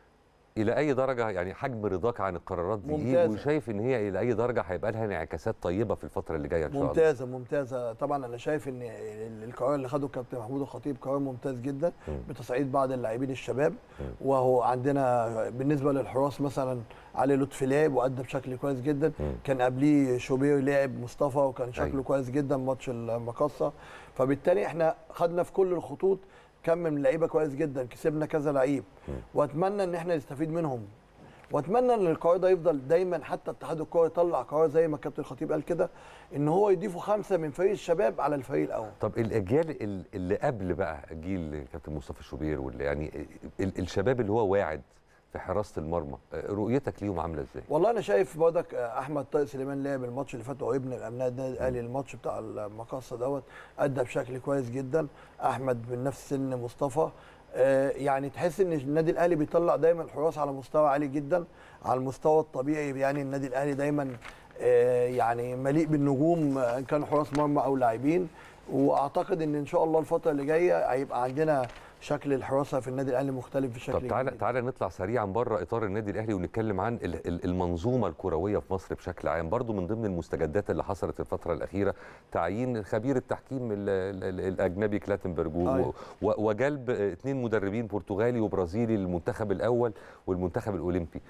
إلى أي درجة يعني حجم رضاك عن القرارات دي إيه ممتازة. وشايف إن هي إلى أي درجة هيبقى لها انعكاسات طيبة في الفترة اللي جاية إن شاء الله ممتازه ممتازه طبعا انا شايف ان ال- القرار اللي خده كابتن محمود الخطيب قرار ممتاز جدا مم. بتصعيد بعض اللاعبين الشباب مم. وهو عندنا بالنسبه للحراس مثلا علي لطفي لعب وادى بشكل كويس جدا مم. كان قبليه شوبير لعب مصطفى وكان شكله أيوة. كويس جدا ماتش المقصه فبالتالي احنا خدنا في كل الخطوط كم من لعيبه كويس جدا كسبنا كذا لعيب مم. واتمنى ان احنا نستفيد منهم واتمنى ان القرار ده يفضل دايما حتى اتحاد الكوره يطلع قرار زي ما كابتن الخطيب قال كده ان هو يضيفوا خمسه من فريق الشباب على الفريق الاول طب الاجيال ال- اللي قبل بقى جيل كابتن مصطفى شوبير واللي يعني ال- الشباب اللي هو واعد في حراسه المرمى رؤيتك ليهم عامله ازاي؟ والله انا شايف برضك احمد طارق سليمان لعب الماتش اللي فات وهو ابن الامناء النادي الاهلي الماتش بتاع المقاصه دوت ادى بشكل كويس جدا احمد من نفس سن مصطفى آه، يعني تحس ان النادي الاهلي بيطلع دايما الحراس على مستوى عالي جدا على المستوى الطبيعي يعني النادي الاهلي دايما آه، يعني مليء بالنجوم آه، ان كانوا حراس مرمى او لاعبين واعتقد ان ان شاء الله الفتره اللي جايه هيبقى عندنا شكل الحراسه في النادي الاهلي مختلف بشكل طب تعالى كبير. تعالى نطلع سريعا بره اطار النادي الاهلي ونتكلم عن ال- ال- المنظومه الكرويه في مصر بشكل عام برضو من ضمن المستجدات اللي حصلت الفتره الاخيره تعيين خبير التحكيم ال ال ال الاجنبي كلاتنبرج و- أيوة. و- وجلب اثنين مدربين برتغالي وبرازيلي للمنتخب الاول والمنتخب الاولمبي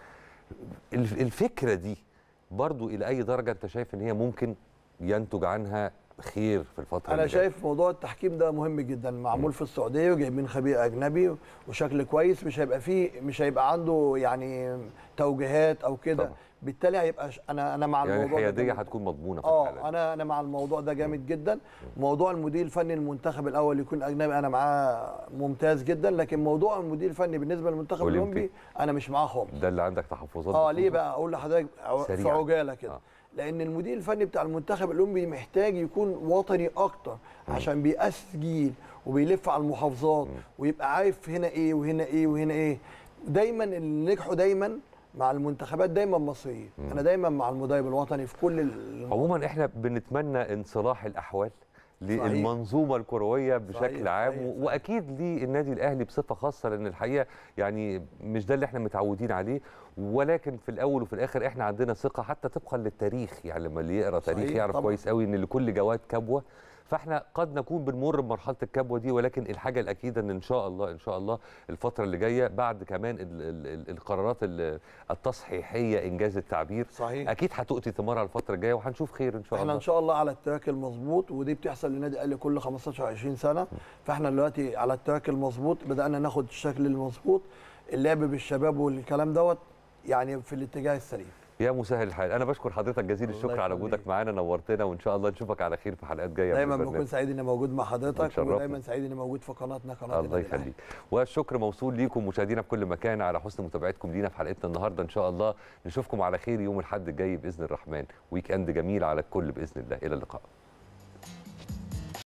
الف- الفكره دي برضو الى اي درجه انت شايف ان هي ممكن ينتج عنها خير في الفتره انا اللي جاية؟ شايف موضوع التحكيم ده مهم جدا معمول في السعوديه وجايبين خبير اجنبي وشكل كويس مش هيبقى فيه مش هيبقى عنده يعني توجيهات او كده طبعا. بالتالي هيبقى ش- انا انا مع يعني الموضوع ده الحياديه جامد. هتكون مضمونه في الحاله دي. اه انا انا مع الموضوع ده جامد جدا موضوع المدير الفني المنتخب الاول يكون اجنبي انا معاه ممتاز جدا لكن موضوع المدير الفني بالنسبه للمنتخب أولمبي. الاولمبي انا مش معاه خالص ده اللي عندك تحفظات اه بخصوصه؟ ليه بقى اقول لحضرتك عو- في سريعاً. عجاله كده آه. آه. لان المدير الفني بتاع المنتخب الاولمبي محتاج يكون وطني اكتر عشان بيأسس جيل وبيلف على المحافظات ويبقى عارف هنا ايه وهنا ايه وهنا ايه دايما اللي نجحوا دايما مع المنتخبات دايما مصريين انا دايما مع المدرب الوطني في كل ال- عموما احنا بنتمنى انصلاح الاحوال صحيح. للمنظومه الكرويه بشكل صحيح، عام صحيح، و- صحيح. واكيد للنادي الاهلي بصفه خاصه لان الحقيقه يعني مش ده اللي احنا متعودين عليه ولكن في الاول وفي الاخر احنا عندنا ثقه حتى طبقا للتاريخ يعني لما اللي يقرا تاريخ صحيح، يعرف طبعاً. كويس قوي ان لكل جواد كبوه فاحنا قد نكون بنمر بمرحله الكبوه دي ولكن الحاجه الاكيده ان ان شاء الله ان شاء الله الفتره اللي جايه بعد كمان ال ال ال القرارات ال- التصحيحيه انجاز التعبير صحيح اكيد هتؤتي ثمارها الفتره الجايه وهنشوف خير ان شاء احنا الله ان شاء الله على التراك المظبوط ودي بتحصل للنادي الاهلي كل 15 20 سنه فاحنا دلوقتي على التراك المظبوط بدانا ناخد الشكل المظبوط اللعب بالشباب والكلام دوت يعني في الاتجاه السليم يا مسهل الحال انا بشكر حضرتك جزيل الله الشكر على يخليك. وجودك معانا نورتنا وان شاء الله نشوفك على خير في حلقات جايه من دايما البرنامج. بكون سعيد اني موجود مع حضرتك اتشرفنا. ودايما سعيد اني موجود في قناتنا قناه الله النادي الأهلي. يخليك والشكر موصول ليكم مشاهدينا في كل مكان على حسن متابعتكم لينا في حلقتنا النهارده ان شاء الله نشوفكم على خير يوم الاحد الجاي باذن الرحمن ويك اند جميل على الكل باذن الله الى اللقاء